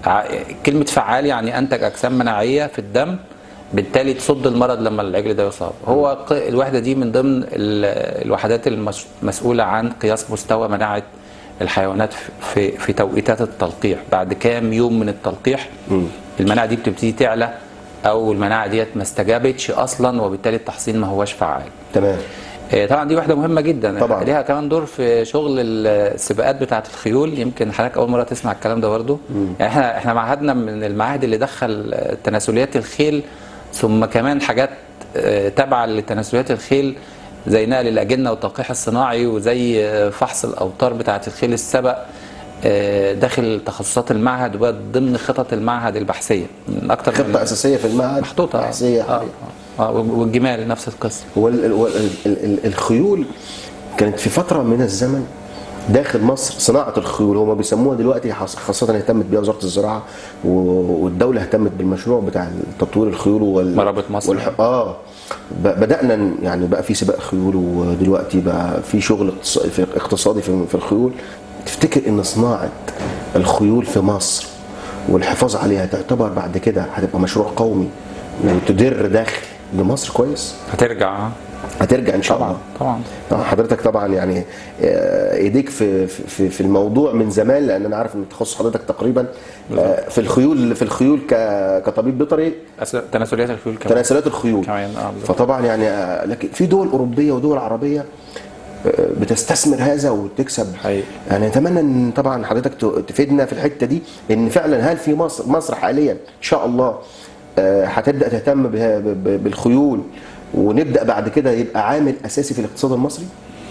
ع- كلمه فعال يعني انتج اجسام مناعيه في الدم بالتالي تصد المرض لما العجل ده يصاب هو ق- الوحده دي من ضمن ال- الوحدات المسؤوله عن قياس مستوى مناعه الحيوانات في في توقيتات التلقيح بعد كام يوم من التلقيح المناعه دي بتبتدي تعلى او المناعه ديت ما استجابتش اصلا وبالتالي التحصين ما هواش فعال تمام آه، طبعا دي واحده مهمه جدا طبعاً. ليها كمان دور في شغل السباقات بتاعه الخيول يمكن حضرتك اول مره تسمع الكلام ده برضه يعني احنا احنا معهدنا من المعاهد اللي دخل تناسليات الخيل ثم كمان حاجات آه، تابعه لتناسليات الخيل زي نقل الاجنه والتلقيح الصناعي وزي آه، فحص الاوتار بتاعه الخيل السبق آه، داخل تخصصات المعهد وبقت ضمن خطط المعهد البحثيه من اكتر من خطه اساسيه في المعهد محطوطه بحثيه آه. آه. آه. والجمال نفس القصه هو ال- ال- ال- ال- الخيول كانت في فتره من الزمن داخل مصر صناعه الخيول هم بيسموها دلوقتي حص- خاصه اهتمت بيها وزاره الزراعه و- والدوله اهتمت بالمشروع بتاع تطوير الخيول وال مرابط مصر. والح... اه ب- بدانا ن- يعني بقى في سباق خيول ودلوقتي بقى في شغل اقتص- في اقتصادي في في الخيول تفتكر ان صناعه الخيول في مصر والحفاظ عليها تعتبر بعد كده هتبقى مشروع قومي وتدر دخل لمصر كويس هترجع آه. هترجع ان شاء طبعا الله طبعا طبعا حضرتك طبعا يعني آه، ايديك في في في الموضوع من زمان لان انا عارف ان تخصص حضرتك تقريبا آه، في الخيول في الخيول ك- كطبيب بيطري أصل تناسليات الخيول كمان تناسلات الخيول كمان اه بالظبط. فطبعا يعني آه، لكن في دول اوروبيه ودول عربيه آه، بتستثمر هذا وتكسب حقيقي. يعني اتمنى ان طبعا حضرتك ت- تفيدنا في الحته دي ان فعلا هل في مصر مصر حاليا ان شاء الله آه، هتبدا تهتم بها- ب- ب- بالخيول ونبدا بعد كده يبقى عامل اساسي في الاقتصاد المصري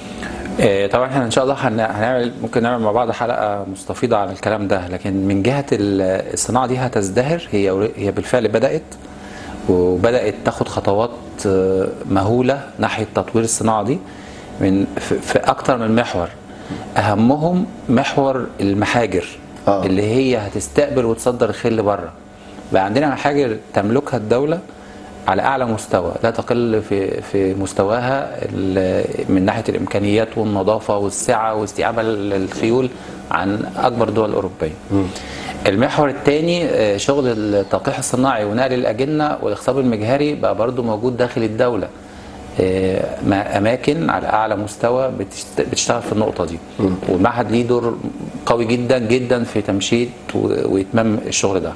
آه، طبعا احنا ان شاء الله هن- هنعمل ممكن نعمل مع بعض حلقه مستفيضه عن الكلام ده لكن من جهه ال- الصناعه دي هتزدهر هي هي بالفعل بدات وبدات تاخد خطوات آه، مهوله ناحيه تطوير الصناعه دي من في في اكتر من محور اهمهم محور المحاجر آه. اللي هي هتستقبل وتصدر الخيل لبره بقى عندنا محاجر تملكها الدوله على اعلى مستوى لا تقل في في مستواها ال- من ناحيه الامكانيات والنظافه والسعه واستيعاب ال- الخيول عن اكبر دول اوروبيه. المحور الثاني شغل التلقيح الصناعي ونقل الاجنه والاخصاب المجهري بقى برضو موجود داخل الدوله. آه، ما- اماكن على اعلى مستوى بتشت- بتشتغل في النقطه دي والمعهد ليه دور قوي جدا جدا في تمشيط و- واتمام الشغل ده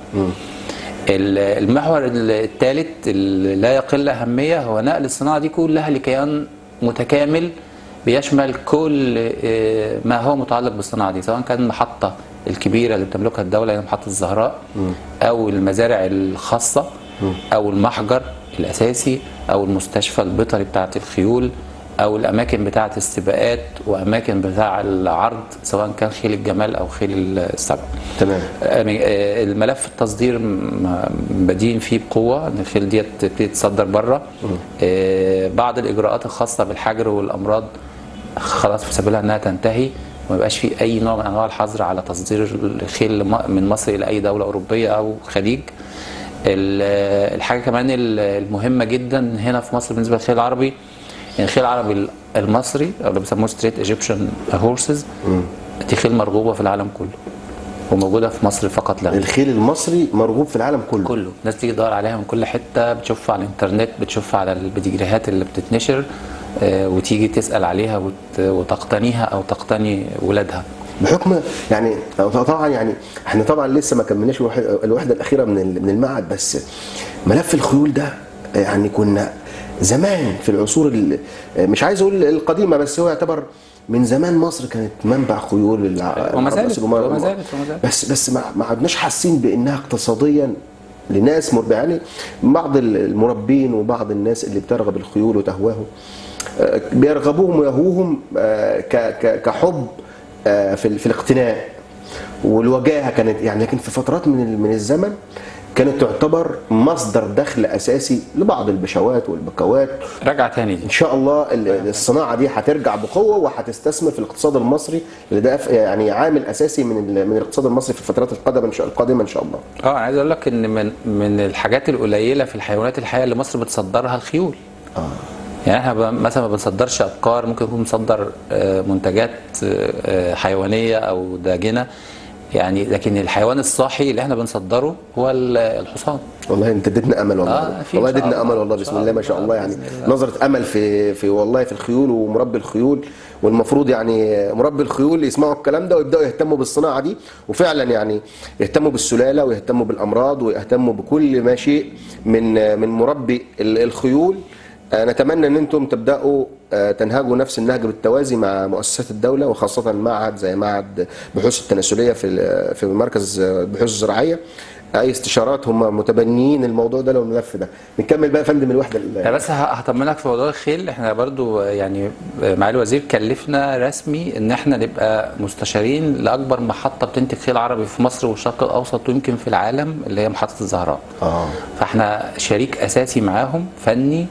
ال- المحور الثالث اللي لا يقل اهميه هو نقل الصناعه دي كلها لكيان متكامل بيشمل كل آه، ما هو متعلق بالصناعه دي سواء كان المحطه الكبيره اللي بتملكها الدوله هي محطه الزهراء او المزارع الخاصه او المحجر الاساسي او المستشفى البيطري بتاعه الخيول او الاماكن بتاعه السباقات واماكن بتاع العرض سواء كان خيل الجمال او خيل السبع تمام يعني آه، الملف التصدير م- بادئين فيه بقوه ان الخيل ديت تبتدي تصدر بره آه، بعض الاجراءات الخاصه بالحجر والامراض خلاص في سبيلها انها تنتهي وما يبقاش في اي نوع من انواع الحظر على تصدير الخيل لم- من مصر الى اي دوله اوروبيه او خليج ال- الحاجه كمان ال- المهمه جدا هنا في مصر بالنسبه للخيل العربي ان الخيل العربي المصري او اللي بيسموه ستريت ايجيبشن هورسز دي خيل مرغوبه في العالم كله وموجوده في مصر فقط لا غير. الخيل المصري مرغوب في العالم كله كله الناس تيجي تدور عليها من كل حته بتشوفها على الانترنت بتشوفها على الفيديوهات اللي بتتنشر آه، وتيجي تسال عليها وت- وتقتنيها او تقتني ولادها بحكم يعني طبعا يعني احنا طبعا لسه ما كملناش الوح- الوحده الاخيره من ال- من المعهد بس ملف الخيول ده يعني كنا زمان في العصور ال- مش عايز اقول القديمه بس هو يعتبر من زمان مصر كانت منبع خيول الع- وما العرب زالت- الأصيل وما- وما زالت- وما زالت. بس بس ما ما عدناش حاسين بانها اقتصاديا لناس مربى يعني بعض المربين وبعض الناس اللي بترغب الخيول وتهواهم آه، بيرغبوهم ويهوهم آه، ك- ك- كحب آه، في ال- في الاقتناء والوجاهه كانت يعني لكن في فترات من ال- من الزمن كانت تعتبر مصدر دخل اساسي لبعض البشوات والبكوات راجعه تاني دي ان شاء الله ال- الصناعه دي هترجع بقوه وهتستثمر في الاقتصاد المصري اللي ده ف- يعني عامل اساسي من ال- من الاقتصاد المصري في الفترات القادمه ان شاء القادمه ان شاء الله اه انا عايز اقول لك ان من من الحاجات القليله في الحيوانات الحيه اللي مصر بتصدرها الخيول اه يعني احنا ب- مثلا ما بنصدرش ابقار ممكن يكون مصدر آه، منتجات آه، آه، حيوانيه او داجنه يعني لكن الحيوان الصاحي اللي احنا بنصدره هو ال- الحصان والله انت اديتنا امل والله آه، في والله إن شاء اديتنا الله. امل والله إن بسم شاء الله ما شاء الله، الله يعني بإذن الله. نظره امل في في والله في الخيول ومربي الخيول والمفروض يعني مربي الخيول يسمعوا الكلام ده ويبداوا يهتموا بالصناعه دي وفعلا يعني يهتموا بالسلاله ويهتموا بالامراض ويهتموا بكل ما شيء من من مربي ال- الخيول آه، نتمنى ان انتم تبداوا آه، تنهجوا نفس النهج بالتوازي مع مؤسسات الدوله وخاصه معهد زي معهد بحوث التناسليه في ال- في مركز آه، بحوث الزراعيه اي استشارات هم متبنيين الموضوع ده لو الملف ده نكمل بقى يا فندم الوحده ال- لا بس ه- هطمنك في موضوع الخيل احنا برضو يعني معالي الوزير كلفنا رسمي ان احنا نبقى مستشارين لاكبر محطه بتنتج خيل عربي في مصر والشرق الاوسط ويمكن في العالم اللي هي محطه الزهراء اه فاحنا شريك اساسي معاهم فني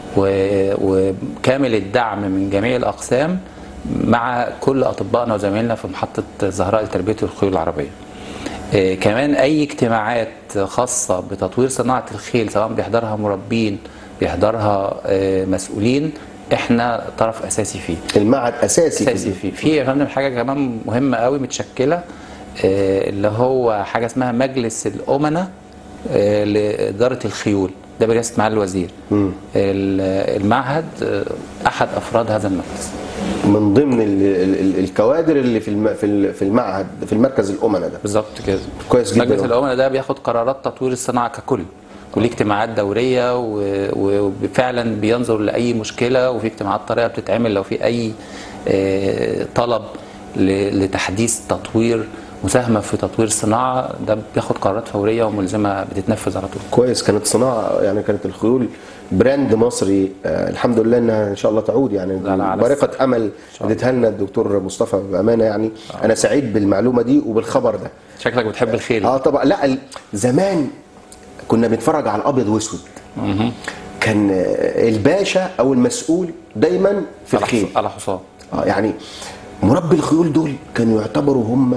و- وكامل الدعم من جميع الاقسام مع كل اطبائنا وزمايلنا في محطه الزهراء لتربيه الخيول العربيه. آه، كمان اي اجتماعات خاصه بتطوير صناعه الخيل سواء بيحضرها مربين بيحضرها آه، مسؤولين احنا طرف اساسي فيه. المعهد اساسي في اساسي فيه في يا فندم حاجه كمان مهمه قوي متشكله آه، اللي هو حاجه اسمها مجلس الامناء آه، لاداره الخيول ده برئاسه معالي الوزير ال- المعهد آه، احد افراد هذا المجلس من ضمن ال ال ال الكوادر اللي في الم في ال- في المعهد في المركز الامنا ده بالظبط كده كويس جدا. مجلس الامناء ده بياخد قرارات تطوير الصناعه ككل وليه اجتماعات دوريه و- وفعلا بينظر لاي مشكله وفي اجتماعات طارئه بتتعمل لو في اي آه، طلب ل- لتحديث تطوير مساهمه في تطوير الصناعه ده بياخد قرارات فوريه وملزمه بتتنفذ على طول كويس كانت صناعه يعني كانت الخيول براند مصري آه الحمد لله انها ان شاء الله تعود يعني لا، لا، على برقه امل اديتها لنا الدكتور مصطفى بامانه يعني انا سعيد بالمعلومه دي وبالخبر ده شكلك بتحب الخيل اه طبعا لا ال- زمان كنا بنتفرج على الابيض واسود كان آه، الباشا او المسؤول دايما في على الخيل حص- على حصان اه يعني مربي الخيول دول كانوا يعتبروا هم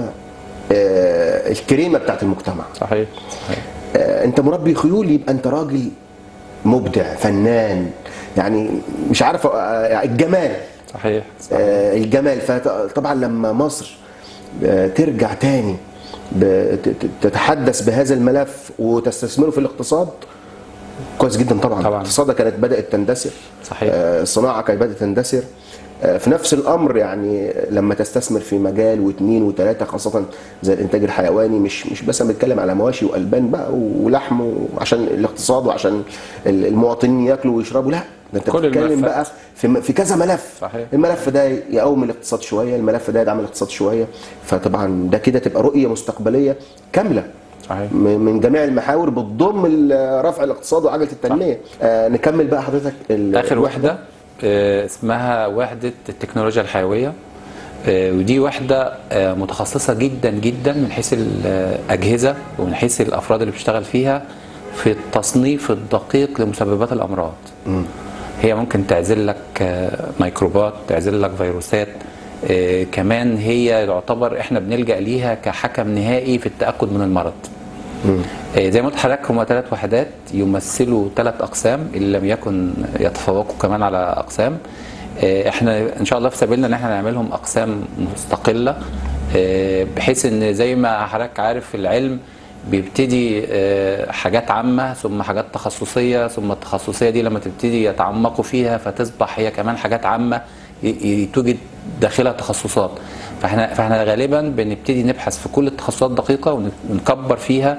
آه الكريمه بتاعت المجتمع صحيح صحيح آه انت مربي خيول يبقى انت راجل مبدع فنان يعني مش عارف آه الجمال صحيح آه الجمال فطبعا لما مصر آه ترجع تاني بت- ت- تتحدث بهذا الملف وتستثمره في الاقتصاد كويس جدا طبعا طبعاً. اقتصادها كانت بدات تندثر صحيح. آه، الصناعه كانت بدات تندثر آه، في نفس الامر يعني لما تستثمر في مجال واثنين وثلاثه خاصه زي الانتاج الحيواني مش مش بس بنتكلم على مواشي والبان بقى ولحم وعشان الاقتصاد وعشان ال- المواطنين ياكلوا ويشربوا لا ده انت كل بتتكلم الملفات. بقى في م- في كذا ملف صحيح. الملف ده يقوم الاقتصاد شويه الملف ده يدعم الاقتصاد شويه فطبعا ده كده تبقى رؤيه مستقبليه كامله صحيح. م- من جميع المحاور بتضم ال- رفع الاقتصاد وعجله التنميه آه نكمل بقى حضرتك ال- اخر الوحدة. وحده آه، اسمها وحده التكنولوجيا الحيويه آه، ودي وحده آه، متخصصه جدا جدا من حيث الاجهزه ومن حيث الافراد اللي بتشتغل فيها في التصنيف الدقيق لمسببات الامراض هي ممكن تعزل لك آه، ميكروبات تعزل لك فيروسات آه، كمان هي يعتبر احنا بنلجا ليها كحكم نهائي في التاكد من المرض آه، زي ما قلت لحضرتك هم ثلاث وحدات يمثلوا ثلاث اقسام ان لم يكن يتفوقوا كمان على اقسام آه، احنا ان شاء الله في سبيلنا ان احنا نعملهم اقسام مستقله آه، بحيث ان زي ما حضرتك عارف العلم بيبتدي آه، حاجات عامة ثم حاجات تخصصية ثم التخصصية دي لما تبتدي يتعمقوا فيها فتصبح هي كمان حاجات عامة ي- ي- توجد داخلها تخصصات فاحنا فاحنا غالبا بنبتدي نبحث في كل التخصصات دقيقة ون- ونكبر فيها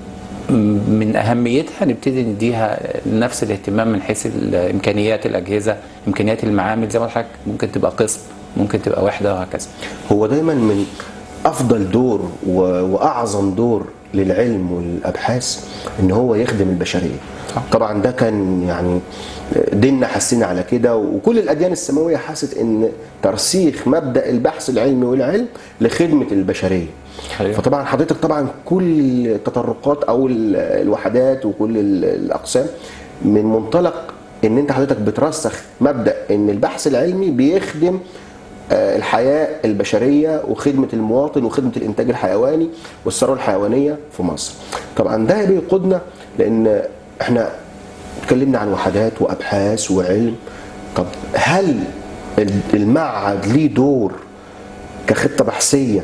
من اهميتها نبتدي نديها نفس الاهتمام من حيث الامكانيات الاجهزه امكانيات المعامل زي ما قلت لحضرتك ممكن تبقى قسم ممكن تبقى وحده وهكذا هو دايما من افضل دور و- واعظم دور للعلم والابحاث ان هو يخدم البشريه صح. طبعا ده كان يعني ديننا حسينا على كده وكل الاديان السماويه حست ان ترسيخ مبدا البحث العلمي والعلم لخدمه البشريه أيوة. فطبعا حضرتك طبعا كل التطرقات او ال- الوحدات وكل ال- الاقسام من منطلق ان انت حضرتك بترسخ مبدا ان البحث العلمي بيخدم آه، الحياه البشريه وخدمه المواطن وخدمه الانتاج الحيواني والثروه الحيوانيه في مصر. طبعا ده بيقودنا لان احنا اتكلمنا عن وحدات وابحاث وعلم طب هل المعهد ليه دور كخطه بحثيه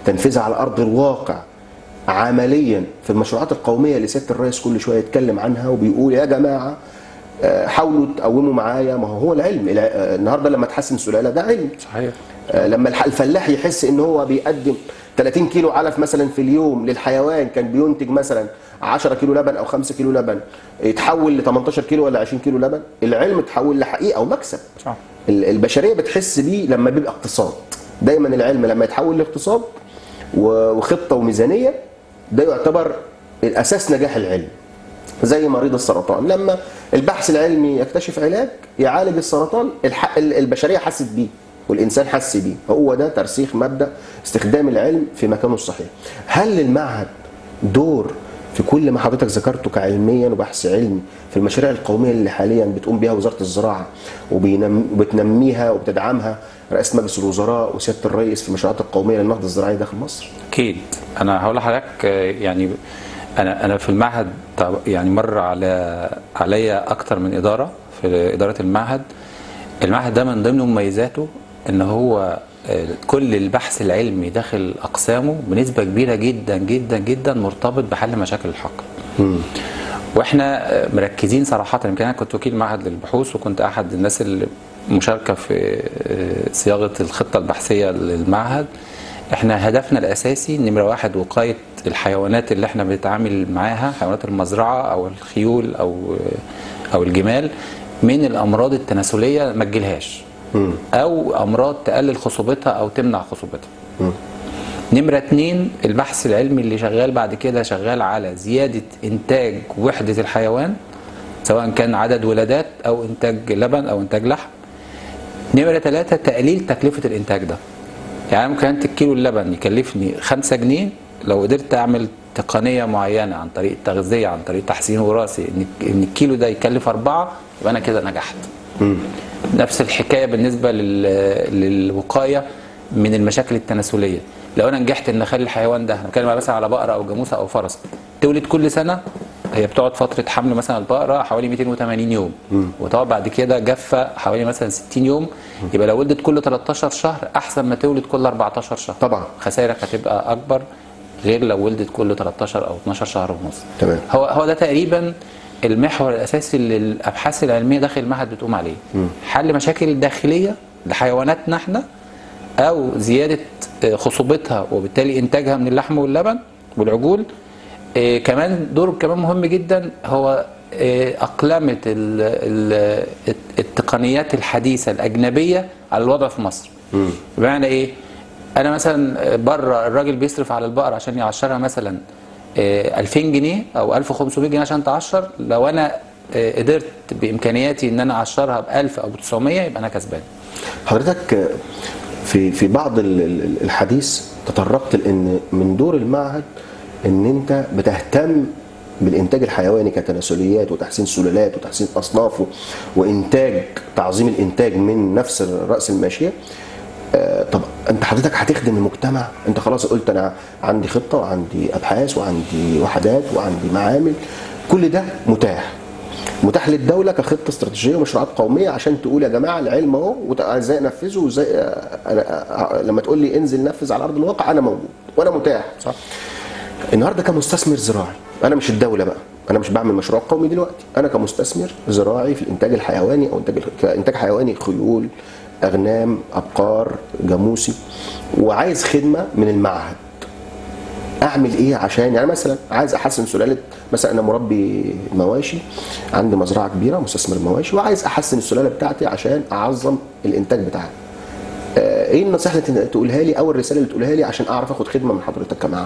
تنفيذها على ارض الواقع عمليا في المشروعات القوميه اللي سياده الرئيس كل شويه يتكلم عنها وبيقول يا جماعه آه، حاولوا تقوموا معايا ما هو هو العلم الع- آه، النهارده لما تحسن سلاله ده علم صحيح آه، لما الح- الفلاح يحس ان هو بيقدم 30 كيلو علف مثلا في اليوم للحيوان كان بينتج مثلا 10 كيلو لبن او 5 كيلو لبن يتحول ل 18 كيلو ولا 20 كيلو لبن العلم تحول لحقيقه ومكسب صح ال- البشريه بتحس بيه لما بيبقى اقتصاد دايما العلم لما يتحول لاقتصاد و- وخطه وميزانيه ده يعتبر الاساس نجاح العلم زي مريض السرطان لما البحث العلمي يكتشف علاج يعالج السرطان الح- ال- البشريه حست بيه والانسان حس بيه هو ده ترسيخ مبدا استخدام العلم في مكانه الصحيح هل للمعهد دور في كل ما حضرتك ذكرته كعلميا وبحث علمي في المشاريع القوميه اللي حاليا بتقوم بها وزاره الزراعه وبينم- وبتنميها وبتدعمها رئاسه مجلس الوزراء وسياده الرئيس في المشروعات القوميه للنهضه الزراعيه داخل مصر اكيد انا هقول لحضرتك آه، يعني انا انا في المعهد طب- يعني مر على عليا اكتر من اداره في اداره المعهد المعهد ده من ضمن مميزاته ان هو آه، كل البحث العلمي داخل اقسامه بنسبه كبيره جدا جدا جدا مرتبط بحل مشاكل الحقل واحنا آه، مركزين صراحه يمكن انا كنت وكيل معهد للبحوث وكنت احد الناس اللي مشاركه في آه، صياغه الخطه البحثيه للمعهد احنا هدفنا الاساسي نمره واحد وقايه الحيوانات اللي احنا بنتعامل معاها حيوانات المزرعه او الخيول او او الجمال من الامراض التناسليه ما تجيلهاش او امراض تقلل خصوبتها او تمنع خصوبتها نمرة اتنين البحث العلمي اللي شغال بعد كده شغال على زيادة إنتاج وحدة الحيوان سواء كان عدد ولادات أو إنتاج لبن أو إنتاج لحم نمرة ثلاثة تقليل تكلفة الإنتاج ده يعني ممكن أنتج كيلو اللبن يكلفني خمسة جنيه لو قدرت أعمل تقنية معينة عن طريق التغذية عن طريق تحسين وراثي إن إن الكيلو ده يكلف أربعة يبقى أنا كده نجحت نفس الحكايه بالنسبه لل- للوقايه من المشاكل التناسليه لو انا نجحت ان اخلي الحيوان ده بتكلم مثلا على بقره او جاموسه او فرس تولد كل سنه هي بتقعد فتره حمل مثلا البقره حوالي 280 يوم وتقعد بعد كده جافه حوالي مثلا 60 يوم يبقى لو ولدت كل 13 شهر احسن ما تولد كل 14 شهر طبعا. خسائرك هتبقى اكبر غير لو ولدت كل 13 او 12 شهر ونص تمام. هو هو ده تقريبا المحور الاساسي اللي الابحاث العلميه داخل المعهد بتقوم عليه حل مشاكل داخليه لحيواناتنا احنا او زياده آه، خصوبتها وبالتالي انتاجها من اللحم واللبن والعجول آه، كمان دور كمان مهم جدا هو آه، اقلمه ال- ال- التقنيات الحديثه الاجنبيه على الوضع في مصر بمعنى ايه انا مثلا بره الراجل بيصرف على البقره عشان يعشرها مثلا آه، 2000 جنيه او 1500 جنيه عشان تعشر لو انا آه، قدرت بامكانياتي ان انا اعشرها ب 1000 او ب 900 يبقى انا كسبان حضرتك في في بعض ال- ال- الحديث تطرقت لان من دور المعهد ان انت بتهتم بالانتاج الحيواني كتناسليات وتحسين سلالات وتحسين اصنافه وانتاج تعظيم الانتاج من نفس راس الماشيه آه، طب انت حضرتك هتخدم المجتمع انت خلاص قلت انا عندي خطه وعندي ابحاث وعندي وحدات وعندي معامل كل ده متاح متاح للدوله كخطه استراتيجيه ومشروعات قوميه عشان تقول يا جماعه العلم اهو وت- ازاي انفذه وازاي آه، أنا آه، لما تقول لي انزل نفذ على ارض الواقع انا موجود وانا متاح صح النهارده كمستثمر زراعي انا مش الدوله بقى انا مش بعمل مشروع قومي دلوقتي انا كمستثمر زراعي في الانتاج الحيواني او انتاج كانتاج حيواني خيول اغنام ابقار جاموسي وعايز خدمه من المعهد اعمل ايه عشان يعني مثلا عايز احسن سلاله مثلا انا مربي مواشي عندي مزرعه كبيره مستثمر مواشي وعايز احسن السلاله بتاعتي عشان اعظم الانتاج بتاعي آه، ايه النصيحه اللي تقولها لي او الرساله اللي تقولها لي عشان اعرف اخد خدمه من حضرتك كمعهد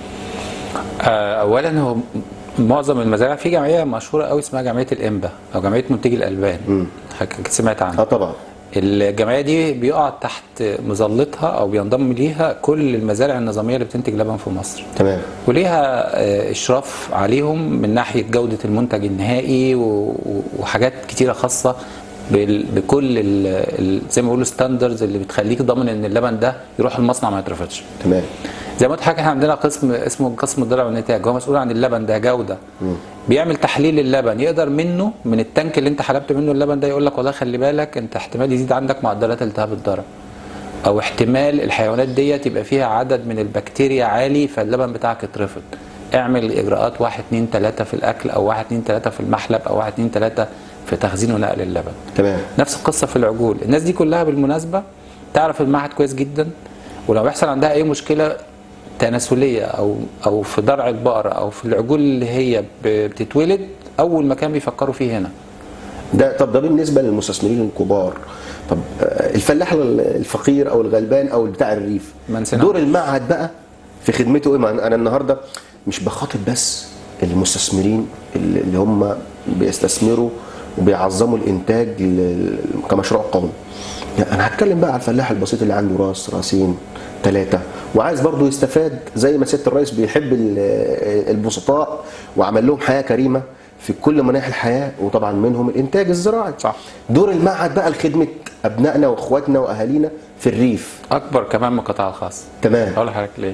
آه، اولا هو معظم المزارع في جمعيه مشهوره قوي اسمها جمعيه الانبا او جمعيه منتجي الالبان حضرتك سمعت عنها اه طبعا الجمعيه دي بيقع تحت مظلتها او بينضم ليها كل المزارع النظاميه اللي بتنتج لبن في مصر تمام وليها آه، اشراف عليهم من ناحيه جوده المنتج النهائي و- و- وحاجات كتيره خاصه بال- بكل ال- ال- زي ما بيقولوا ستاندرز اللي بتخليك ضامن ان اللبن ده يروح المصنع ما يترفضش تمام زي ما قلت لحضرتك احنا عندنا قسم اسمه قسم الضرع والنتاج هو مسؤول عن اللبن ده جوده بيعمل تحليل اللبن يقدر منه من التانك اللي انت حلبت منه اللبن ده يقول لك والله خلي بالك انت احتمال يزيد عندك معدلات التهاب الضرع او احتمال الحيوانات ديت يبقى فيها عدد من البكتيريا عالي فاللبن بتاعك يترفض اعمل اجراءات واحد اتنين تلاته في الاكل او واحد اتنين تلاته في المحلب او واحد اتنين تلاته في تخزين ونقل اللبن تمام نفس القصه في العجول الناس دي كلها بالمناسبه تعرف المعهد كويس جدا ولو بيحصل عندها اي مشكله تناسليه او او في ضرع البقره او في العجول اللي هي ب- بتتولد اول مكان بيفكروا فيه هنا ده طب ده بالنسبه للمستثمرين الكبار طب آه، الفلاح الفقير او الغلبان او بتاع الريف ما نسينا. دور المعهد بقى في خدمته ايه ما انا النهارده مش بخاطب بس المستثمرين اللي اللي هم بيستثمروا وبيعظموا الانتاج ل- كمشروع قومي يعني انا هتكلم بقى على الفلاح البسيط اللي عنده راس راسين ثلاثه وعايز برضه يستفاد زي ما سياده الرئيس بيحب ال- البسطاء وعمل لهم حياه كريمه في كل مناحي الحياه وطبعا منهم الانتاج الزراعي صح. دور المعهد بقى لخدمه ابنائنا واخواتنا واهالينا في الريف اكبر كمان من القطاع الخاص تمام اقول لحضرتك ليه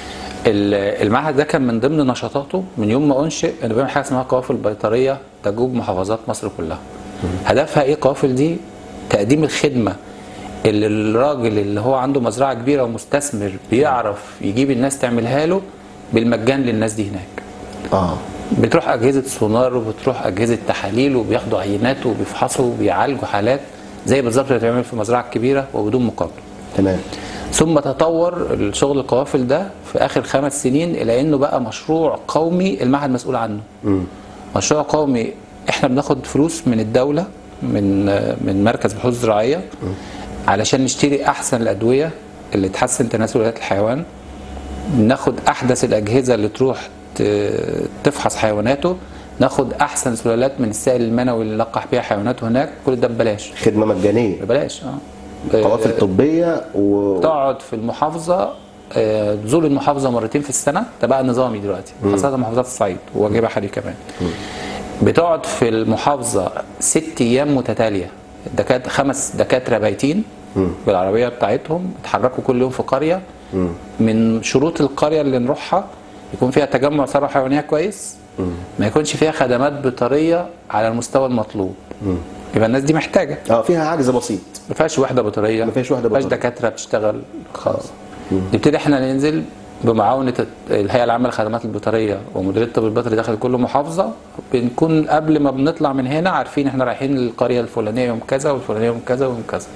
ال- المعهد ده كان من ضمن نشاطاته من يوم ما انشئ انه بيعمل حاجه اسمها قوافل بيطريه تجوب محافظات مصر كلها هدفها ايه القوافل دي تقديم الخدمه اللي الراجل اللي هو عنده مزرعه كبيره ومستثمر بيعرف يجيب الناس تعملها له بالمجان للناس دي هناك اه بتروح اجهزه سونار وبتروح اجهزه تحاليل وبياخدوا عينات وبيفحصوا وبيعالجوا حالات زي بالظبط اللي بتعمل في المزرعه الكبيره وبدون مقابل تمام ثم تطور الشغل القوافل ده في اخر خمس سنين الى انه بقى مشروع قومي المعهد مسؤول عنه مشروع قومي احنا بناخد فلوس من الدوله من من مركز بحوث زراعيه علشان نشتري احسن الادويه اللي تحسن تناسليات الحيوان ناخد احدث الاجهزه اللي تروح ت- تفحص حيواناته ناخد احسن سلالات من السائل المنوي اللي نلقح بيها حيواناته هناك كل ده ببلاش خدمه مجانيه ببلاش اه قوافل طبيه و تقعد في المحافظه آه، تزور المحافظه مرتين في السنه ده بقى نظامي دلوقتي خاصه محافظات الصعيد وواجبها حالي كمان بتقعد في المحافظه ست ايام متتاليه دكاتره خمس دكاتره بايتين بالعربيه بتاعتهم يتحركوا كل يوم في قريه من شروط القريه اللي نروحها يكون فيها تجمع ثروه حيوانيه كويس ما يكونش فيها خدمات بيطريه على المستوى المطلوب يبقى الناس دي محتاجه اه فيها عجز بسيط ما فيهاش وحده بيطريه ما فيهاش وحدة ما فيهاش بيطرية. دكاتره بتشتغل خالص نبتدي احنا ننزل بمعاونه الهيئه العامه للخدمات البيطريه ومديريه الطب البيطري داخل كل محافظه بنكون قبل ما بنطلع من هنا عارفين احنا رايحين للقريه الفلانيه يوم كذا والفلانيه يوم كذا ويوم كذا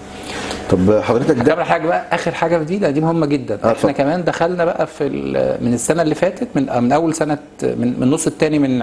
طب حضرتك ده ده حاجه بقى اخر حاجه في دي لأن دي مهمه جدا آه، احنا اتفضل. كمان دخلنا بقى في ال- من السنه اللي فاتت من من اول سنه من من النص الثاني من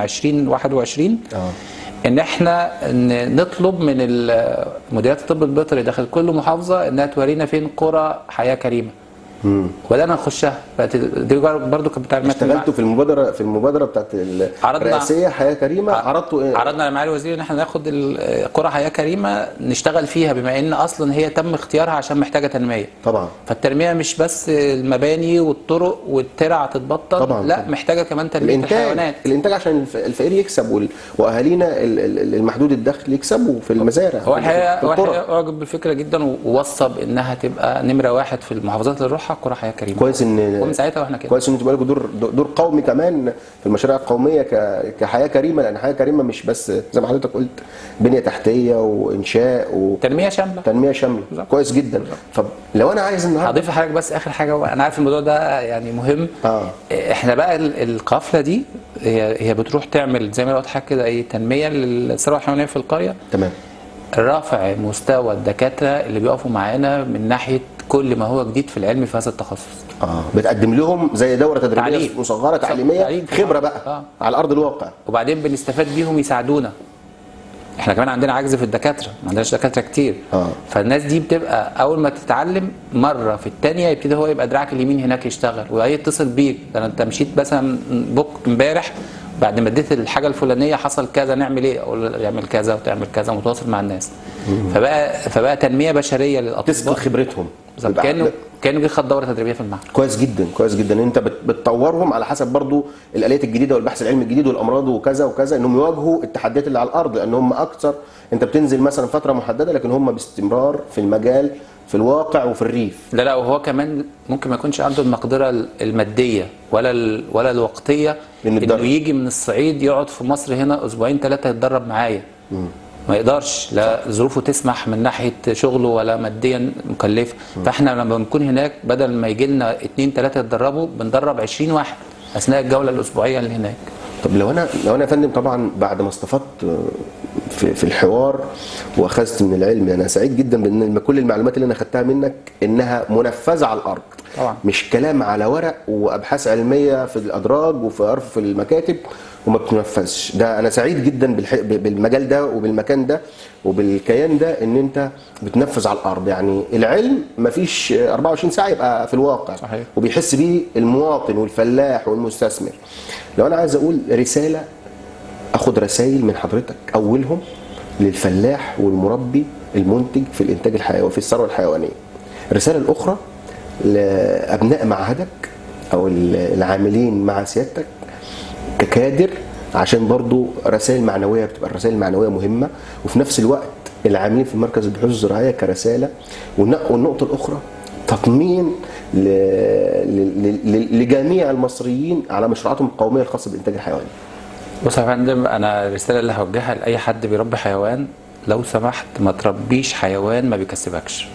2021 اه ان احنا ن- نطلب من ال- مديريات الطب البيطري داخل كل محافظه انها تورينا فين قرى حياه كريمه وبدانا نخشها بقت ال- دي برضو كانت بتعمل اشتغلتوا في المبادره في المبادره بتاعت عرضنا- الرئاسيه حياه كريمه عرضتوا ايه عرضنا على معالي الوزير ان احنا ناخد ال- قرى حياه كريمه نشتغل فيها بما ان اصلا هي تم اختيارها عشان محتاجه تنميه طبعا فالتنميه مش بس المباني والطرق والترع تتبطل طبعا، لا طبعا. محتاجه كمان تنميه الانتاج الحيوانات الانتاج عشان الف- الفقير يكسب وال- واهالينا ال- ال- المحدود الدخل يكسبوا في المزارع هو في- الحقيقه في هو القرى. الحقيقه اعجب بالفكره جدا ووصى بانها تبقى نمره واحد في المحافظات اللي نروحها قرى حياه كريمه كويس ان ومن ساعتها واحنا كده كويس ان انتوا بقالكم دور دور قومي كمان في المشاريع القوميه ك- كحياه كريمه لان حياه كريمه مش بس زي ما حضرتك قلت بنيه تحتيه وانشاء و تنميه شامله تنميه شامله بالظبط. كويس جدا طب لو انا عايز النهارده هضيف لحضرتك بس اخر حاجه انا عارف الموضوع ده يعني مهم اه احنا بقى ال- القافله دي هي هي بتروح تعمل زي ما قلت حضرتك كده ايه تنميه للثروه الحيوانيه في القريه تمام رفع مستوى الدكاتره اللي بيقفوا معانا من ناحيه كل ما هو جديد في العلم في هذا التخصص اه بتقدم لهم زي دوره تدريبيه تعليم. مصغره تعليميه تعليم. خبره بقى آه. على ارض الواقع وبعدين بنستفاد بيهم يساعدونا احنا كمان عندنا عجز في الدكاتره ما عندناش دكاتره كتير آه. فالناس دي بتبقى اول ما تتعلم مره في الثانيه يبتدي هو يبقى دراعك اليمين هناك يشتغل ويتصل بيك ده أنا- انت مشيت مثلا بوك امبارح بعد ما اديت الحاجه الفلانيه حصل كذا نعمل ايه اقول له اعمل كذا وتعمل كذا متواصل مع الناس فبقى فبقى تنميه بشريه تسقط للاطباء خبرتهم بالظبط. يبقى كانه عقل- كانه جه خد دوره تدريبيه في المعهد كويس جدا كويس جدا ان انت بت- بتطورهم على حسب برضو الاليات الجديده والبحث العلمي الجديد والامراض وكذا وكذا انهم يواجهوا التحديات اللي على الارض لان هم اكثر انت بتنزل مثلا فتره محدده لكن هم باستمرار في المجال في الواقع وفي الريف لا لا وهو كمان ممكن ما يكونش عنده المقدره الماديه ولا ال- ولا الوقتيه إنه انه يتدرب. يجي من الصعيد يقعد في مصر هنا اسبوعين ثلاثه يتدرب معايا ما يقدرش لا ظروفه تسمح من ناحيه شغله ولا ماديا مكلفه فاحنا لما بنكون هناك بدل ما يجي لنا اثنين ثلاثه يتدربوا بندرب 20 واحد اثناء الجوله الاسبوعيه اللي هناك طب لو انا لو انا يا فندم طبعا بعد ما استفدت في, في الحوار واخذت من العلم انا سعيد جدا بان كل المعلومات اللي انا اخذتها منك انها منفذه على الارض طبعا. مش كلام على ورق وابحاث علميه في الادراج وفي ارف المكاتب وما بتنفذش ده انا سعيد جدا بالح... بالمجال ده وبالمكان ده وبالكيان ده ان انت بتنفذ على الارض يعني العلم مفيش 24 ساعه يبقى في الواقع صحيح. وبيحس بيه المواطن والفلاح والمستثمر لو انا عايز اقول رساله اخد رسائل من حضرتك اولهم للفلاح والمربي المنتج في الانتاج الحيواني في الثروه الحيوانيه الرساله الاخرى لابناء معهدك او العاملين مع سيادتك ككادر عشان برضو رسائل معنويه بتبقى الرسائل المعنويه مهمه وفي نفس الوقت العاملين في مركز البحوث الزراعيه كرساله والنق- والنقطه الاخرى تطمين ل- ل- ل- لجميع المصريين على مشروعاتهم القوميه الخاصه بالانتاج الحيواني. بص يا فندم انا الرساله اللي هوجهها لاي حد بيربي حيوان لو سمحت ما تربيش حيوان ما بيكسبكش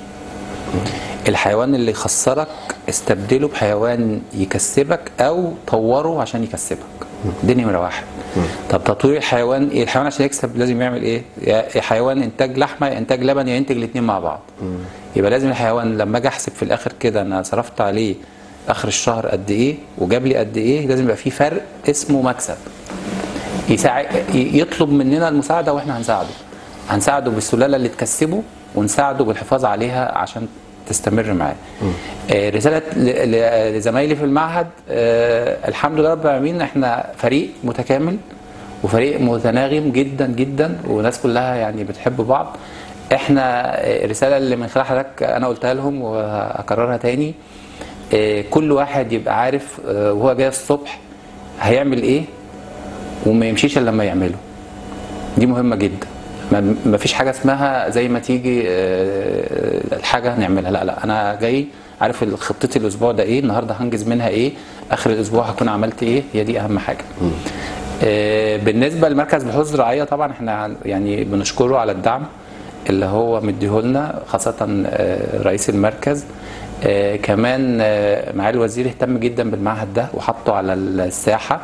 الحيوان اللي يخسرك استبدله بحيوان يكسبك او طوره عشان يكسبك دي نمره واحد طب تطوير الحيوان ايه الحيوان عشان يكسب لازم يعمل ايه يا يا حيوان انتاج لحمه يا انتاج لبن يا ينتج الاثنين مع بعض يبقى لازم الحيوان لما اجي احسب في الاخر كده انا صرفت عليه اخر الشهر قد ايه وجاب لي قد ايه لازم يبقى في فرق اسمه مكسب يساعد يطلب مننا المساعده واحنا هنساعده هنساعده بالسلاله اللي تكسبه ونساعده بالحفاظ عليها عشان تستمر معاه آه، رساله ل- ل- لزمايلي في المعهد آه، الحمد لله رب العالمين احنا فريق متكامل وفريق متناغم جدا جدا وناس كلها يعني بتحب بعض احنا آه، الرساله اللي من خلال حضرتك انا قلتها لهم وهكررها تاني آه، كل واحد يبقى عارف آه، وهو جاي الصبح هيعمل ايه وما يمشيش الا لما يعمله دي مهمه جدا ما ما فيش حاجه اسمها زي ما تيجي آه، الحاجه هنعملها لا لا انا جاي عارف خطتي الاسبوع ده ايه النهارده هنجز منها ايه اخر الاسبوع هكون عملت ايه هي دي اهم حاجه آه، بالنسبه لمركز بحوث زراعيه طبعا احنا يعني بنشكره على الدعم اللي هو مديهولنا خاصه آه، رئيس المركز آه، كمان آه، معالي الوزير اهتم جدا بالمعهد ده وحطه على الساحه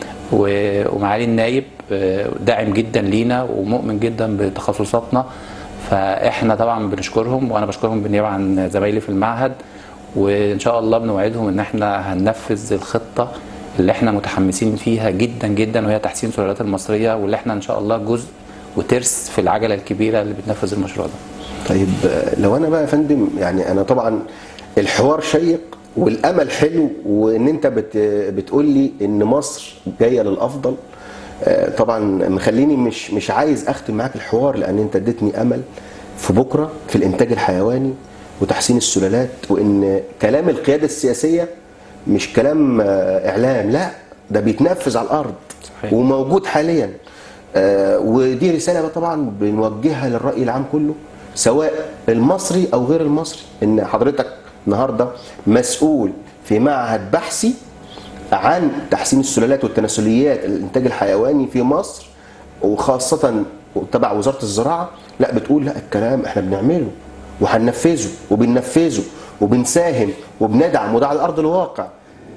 و- ومعالي النايب آه، داعم جدا لينا ومؤمن جدا بتخصصاتنا فاحنا طبعا بنشكرهم وانا بشكرهم بالنيابه عن زمايلي في المعهد وان شاء الله بنوعدهم ان احنا هننفذ الخطه اللي احنا متحمسين فيها جدا جدا وهي تحسين السلالات المصريه واللي احنا ان شاء الله جزء وترس في العجله الكبيره اللي بتنفذ المشروع ده. طيب آه، لو انا بقى يا فندم يعني انا طبعا الحوار شيق والامل حلو وان انت بت بتقول لي ان مصر جايه للافضل آه، طبعا مخليني مش مش عايز اختم معاك الحوار لان انت اديتني امل في بكره في الانتاج الحيواني وتحسين السلالات وان كلام القياده السياسيه مش كلام آه، اعلام لا ده بيتنفذ على الارض صحيح. وموجود حاليا آه، ودي رساله بقى طبعا بنوجهها للراي العام كله سواء المصري او غير المصري ان حضرتك النهارده مسؤول في معهد بحثي عن تحسين السلالات والتناسليات الانتاج الحيواني في مصر وخاصه تبع وزاره الزراعه لا بتقول لا الكلام احنا بنعمله وهننفذه وبننفذه وبنساهم وبندعم وده على ارض الواقع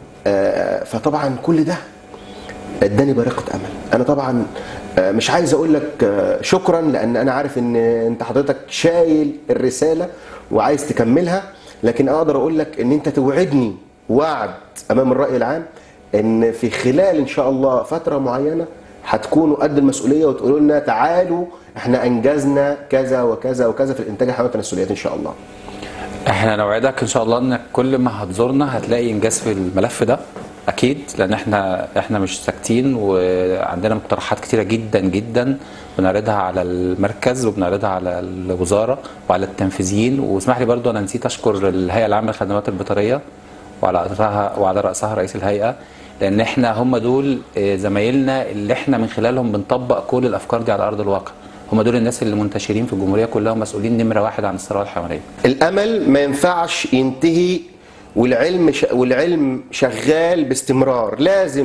آه، فطبعا كل ده اداني بارقه امل انا طبعا آه، مش عايز اقول لك آه، شكرا لان انا عارف ان انت حضرتك شايل الرساله وعايز تكملها لكن اقدر اقول لك ان انت توعدني وعد امام الراي العام ان في خلال ان شاء الله فتره معينه هتكونوا قد المسؤوليه وتقولوا لنا تعالوا احنا انجزنا كذا وكذا وكذا في الانتاج الحيواني والتناسليات ان شاء الله احنا نوعدك ان شاء الله انك كل ما هتزورنا هتلاقي انجاز في الملف ده اكيد لان احنا احنا مش ساكتين وعندنا مقترحات كتيره جدا جدا بنعرضها على المركز وبنعرضها على الوزاره وعلى التنفيذيين واسمح لي برضو انا نسيت اشكر الهيئه العامه للخدمات البيطريه وعلى رأسها وعلى رأسها رئيس الهيئة لأن احنا هم دول آه، زمايلنا اللي احنا من خلالهم بنطبق كل الأفكار دي على أرض الواقع هم دول الناس اللي منتشرين في الجمهورية كلها ومسؤولين نمرة واحد عن الثروة الحيوانية الامل ما ينفعش ينتهي والعلم ش... والعلم شغال باستمرار لازم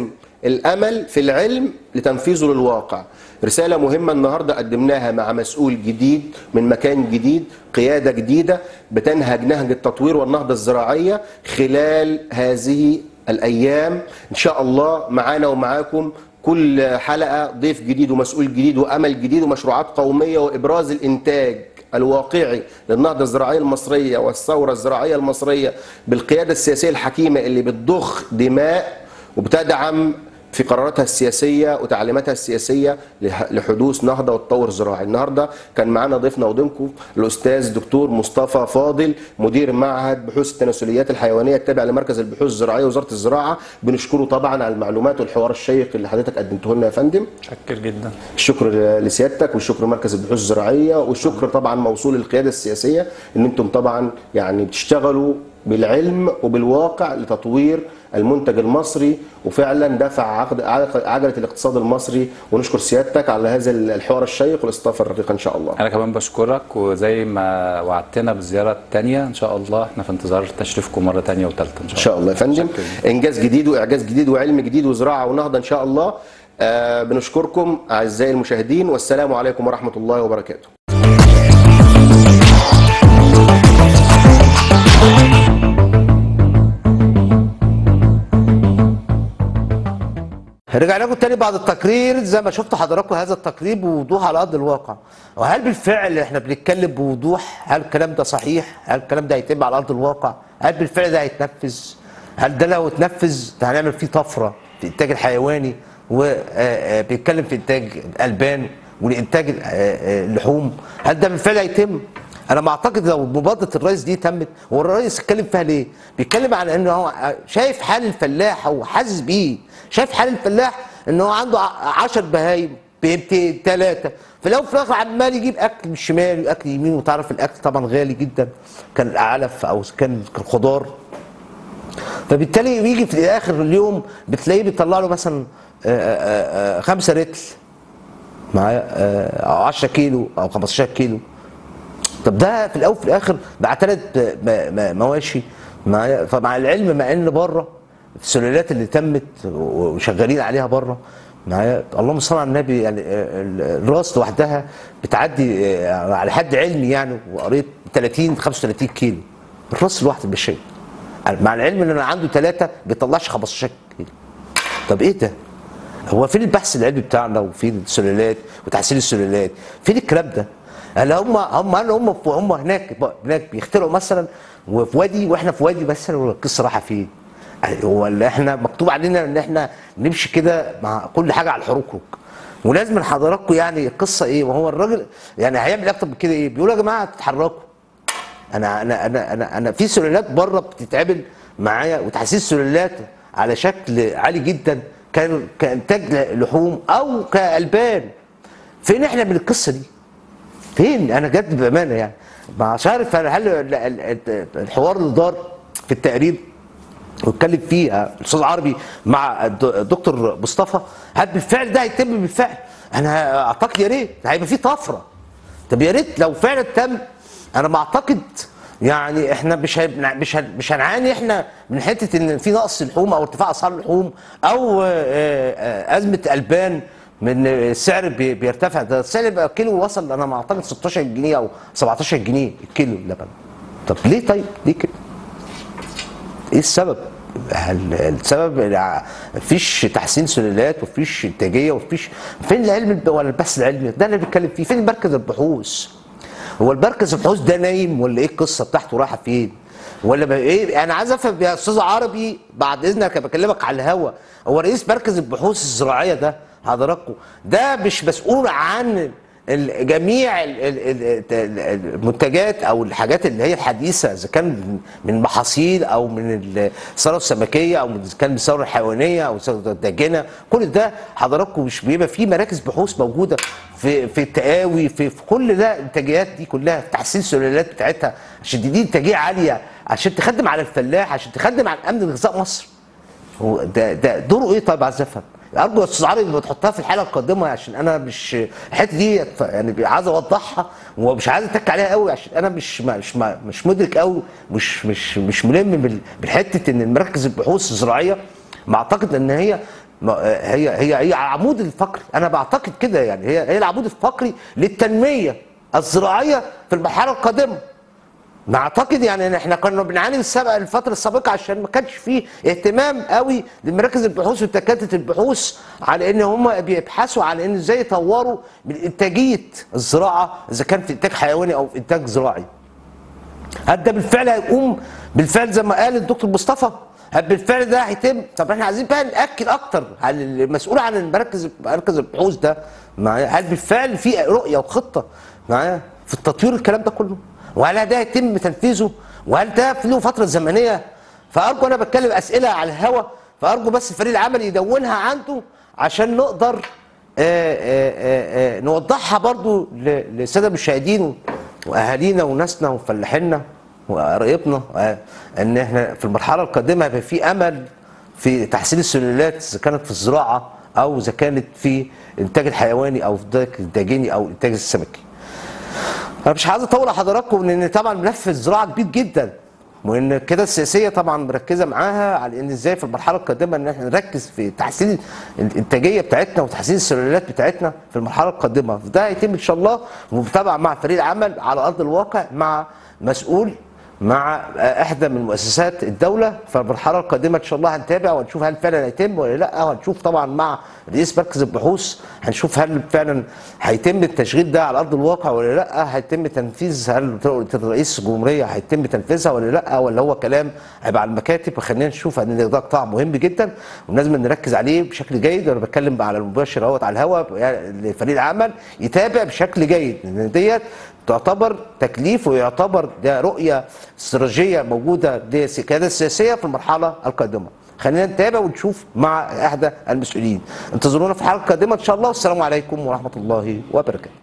الامل في العلم لتنفيذه للواقع رساله مهمه النهارده قدمناها مع مسؤول جديد من مكان جديد قياده جديده بتنهج نهج التطوير والنهضه الزراعيه خلال هذه الايام ان شاء الله معانا ومعاكم كل حلقه ضيف جديد ومسؤول جديد وامل جديد ومشروعات قوميه وابراز الانتاج الواقعي للنهضة الزراعية المصرية والثورة الزراعية المصرية بالقيادة السياسية الحكيمة اللي بتضخ دماء وبتدعم في قراراتها السياسية وتعليماتها السياسية لح- لحدوث نهضة وتطور زراعي النهاردة كان معنا ضيفنا وضيفكم الأستاذ دكتور مصطفى فاضل مدير معهد بحوث التناسليات الحيوانية التابع لمركز البحوث الزراعية وزارة الزراعة بنشكره طبعا على المعلومات والحوار الشيق اللي حضرتك قدمته لنا يا فندم شكر جدا الشكر لسيادتك والشكر لمركز البحوث الزراعيه والشكر طبعا موصول للقياده السياسيه ان انتم طبعا يعني بتشتغلوا بالعلم وبالواقع لتطوير المنتج المصري وفعلا دفع عقد عجله الاقتصاد المصري ونشكر سيادتك على هذا الحوار الشيق والاستضافه الرقيقه ان شاء الله. انا كمان بشكرك وزي ما وعدتنا بالزياره الثانيه ان شاء الله احنا في انتظار تشريفكم مره ثانيه وثالثه ان ان شاء شاء الله يا فندم شكراً. انجاز جديد واعجاز جديد وعلم جديد وزراعه ونهضه ان شاء الله آه بنشكركم اعزائي المشاهدين والسلام عليكم ورحمه الله وبركاته. رجع لكم تاني بعد التقرير زي ما شفتوا حضراتكم هذا التقرير بوضوح على ارض الواقع وهل بالفعل احنا بنتكلم بوضوح هل الكلام ده صحيح هل الكلام ده هيتم على ارض الواقع هل بالفعل ده هيتنفذ هل ده لو اتنفذ ده هنعمل فيه طفره في الانتاج الحيواني وبيتكلم في انتاج الالبان والانتاج ال- آه، آه، اللحوم هل ده بالفعل هيتم انا ما اعتقد لو مبادره الرئيس دي تمت هو الرئيس اتكلم فيها ليه بيتكلم عن انه هو شايف حال الفلاح هو حاسس بيه شايف حال الفلاح ان هو عنده 10 بهايم بهيمتين ثلاثه في الاول وفي الاخر عمال يجيب اكل من الشمال واكل يمين وتعرف الاكل طبعا غالي جدا كان العلف او كان كان خضار فبالتالي بيجي في اخر اليوم بتلاقيه بيطلع له مثلا آه، آه، آه، خمسة رتل معايا آه، او 10 كيلو او 15 كيلو طب ده في الاول وفي الاخر مع ثلاث مواشي معايا فمع العلم مع ان بره السلالات اللي تمت وشغالين عليها بره معايا اللهم صل على النبي يعني آه، ال- الراس لوحدها بتعدي آه، على حد علمي يعني وقريت 30 35 كيلو الراس الواحد بالشيء مع العلم ان انا عنده ثلاثه بيطلعش 15 كيلو طب ايه ده؟ هو فين البحث العلمي بتاعنا وفين السلالات وتحسين السلالات؟ فين الكلام ده؟ هل هم هم هل هم هم هناك هناك بيخترعوا مثلا وفي وادي واحنا في وادي مثلا ولا القصه رايحه فين؟ ولا احنا مكتوب علينا ان احنا نمشي كده مع كل حاجه على الحروكرك ولازم من حضراتكم يعني القصه ايه؟ وهو الراجل يعني هيعمل اكتر من كده ايه؟ بيقول يا جماعه تتحركوا انا انا انا انا انا في سلالات بره بتتعمل معايا وتحسين سلالات على شكل عالي جدا كان كانتاج لحوم او كالبان فين احنا من القصه دي؟ فين؟ انا جد بامانه يعني مش عارف هل هل ال- ال- ال- الحوار اللي دار في التقرير واتكلم فيه الاستاذ عربي مع الد- الدكتور مصطفى هل بالفعل ده هيتم بالفعل؟ انا اعتقد يا ريت هيبقى في طفره طب يا ريت لو فعلا تم انا ما اعتقد يعني احنا مش هن- مش هن- مش هنعاني احنا من حته ان في نقص لحوم او ارتفاع اسعار اللحوم او آه، آه، ازمه البان من السعر بي- بيرتفع ده السعر بقى كيلو وصل انا ما اعتقد 16 جنيه او 17 جنيه الكيلو اللبن طب ليه طيب ليه كده ايه السبب؟ هل السبب الع- مفيش تحسين سلالات ومفيش انتاجيه ومفيش فين العلم الب- ولا البحث العلمي؟ ده اللي بنتكلم فيه، فين مركز البحوث؟ هو المركز البحوث ده نايم ولا ايه القصه بتاعته رايحه فين؟ ولا بقى ايه انا عايز افهم يا استاذ عربي بعد اذنك أنا بكلمك على الهوا هو رئيس مركز البحوث الزراعيه ده حضراتكم ده مش مسؤول عن ال- جميع ال- ال- ال- ال- المنتجات او الحاجات اللي هي الحديثه اذا كان من محاصيل او من الثروه السمكيه او من اذا كان من الثروه الحيوانيه او الثروه الداجنه كل ده حضراتكم مش بيبقى في مراكز بحوث موجوده في في التقاوي في, في كل ده الانتاجيات دي كلها في تحسين السلالات بتاعتها عشان دي انتاجيه عاليه عشان تخدم على الفلاح عشان تخدم على امن غذاء مصر هو ده ده دوره ايه طيب عايز افهم ارجو يا استاذ عربي تحطها في الحلقه القادمه عشان انا مش الحته دي يعني عايز اوضحها ومش عايز اتك عليها قوي عشان انا مش مش مش مدرك قوي مش مش مش ملم بال- بالحته ان المراكز البحوث الزراعيه ما اعتقد ان هي ما- هي هي هي العمود الفقري انا بعتقد كده يعني هي هي العمود الفقري للتنميه الزراعيه في المرحله القادمه ما اعتقد يعني ان احنا كنا بنعاني السابقه الفتره السابقه عشان ما كانش فيه اهتمام قوي لمراكز البحوث وتكاتره البحوث على ان هم بيبحثوا على ان ازاي يطوروا من انتاجيه الزراعه اذا كان في انتاج حيواني او في انتاج زراعي. هل ده بالفعل هيقوم بالفعل زي ما قال الدكتور مصطفى هل بالفعل ده هيتم طب احنا عايزين بقى ناكد اكتر على المسؤول عن المركز مركز البحوث ده معايا هل بالفعل في رؤيه وخطه معايا في التطوير الكلام ده كله وهل ده هيتم تنفيذه وهل ده له فتره زمنيه فارجو انا بتكلم اسئله على الهوا فارجو بس فريق العمل يدونها عنده عشان نقدر آه، آه، آه، آه، نوضحها برضو ل- للساده المشاهدين واهالينا وناسنا وفلاحينا وقرايبنا آه، ان احنا في المرحله القادمه هيبقى في امل في تحسين السلالات اذا كانت في الزراعه او اذا كانت في الانتاج الحيواني او في الانتاج الداجيني او الانتاج السمكي. انا مش عايز اطول على حضراتكم لان طبعا ملف الزراعه كبير جدا وان كده السياسيه طبعا مركزه معاها على ان ازاي في المرحله القادمه ان احنا نركز في تحسين الانتاجيه بتاعتنا وتحسين السلالات بتاعتنا في المرحله القادمه ده هيتم ان شاء الله ومتابعه مع فريق العمل على ارض الواقع مع مسؤول مع احدى من مؤسسات الدوله فالمرحله القادمه ان شاء الله هنتابع ونشوف هل فعلا هيتم ولا لا وهنشوف طبعا مع رئيس مركز البحوث هنشوف هل فعلا هيتم التشغيل ده على ارض الواقع ولا لا هيتم تنفيذ هل رئيس الجمهوريه هيتم تنفيذها ولا لا ولا هو كلام هيبقى على المكاتب وخلينا نشوف ان ده قطاع مهم جدا ولازم نركز عليه بشكل جيد انا بتكلم على المباشر اهوت على الهواء يعني لفريق العمل يتابع بشكل جيد لان ديت تعتبر تكليف ويعتبر ده رؤيه استراتيجيه موجوده للقياده السياسيه في المرحله القادمه. خلينا نتابع ونشوف مع احدى المسؤولين. انتظرونا في الحلقه القادمه ان شاء الله والسلام عليكم ورحمه الله وبركاته.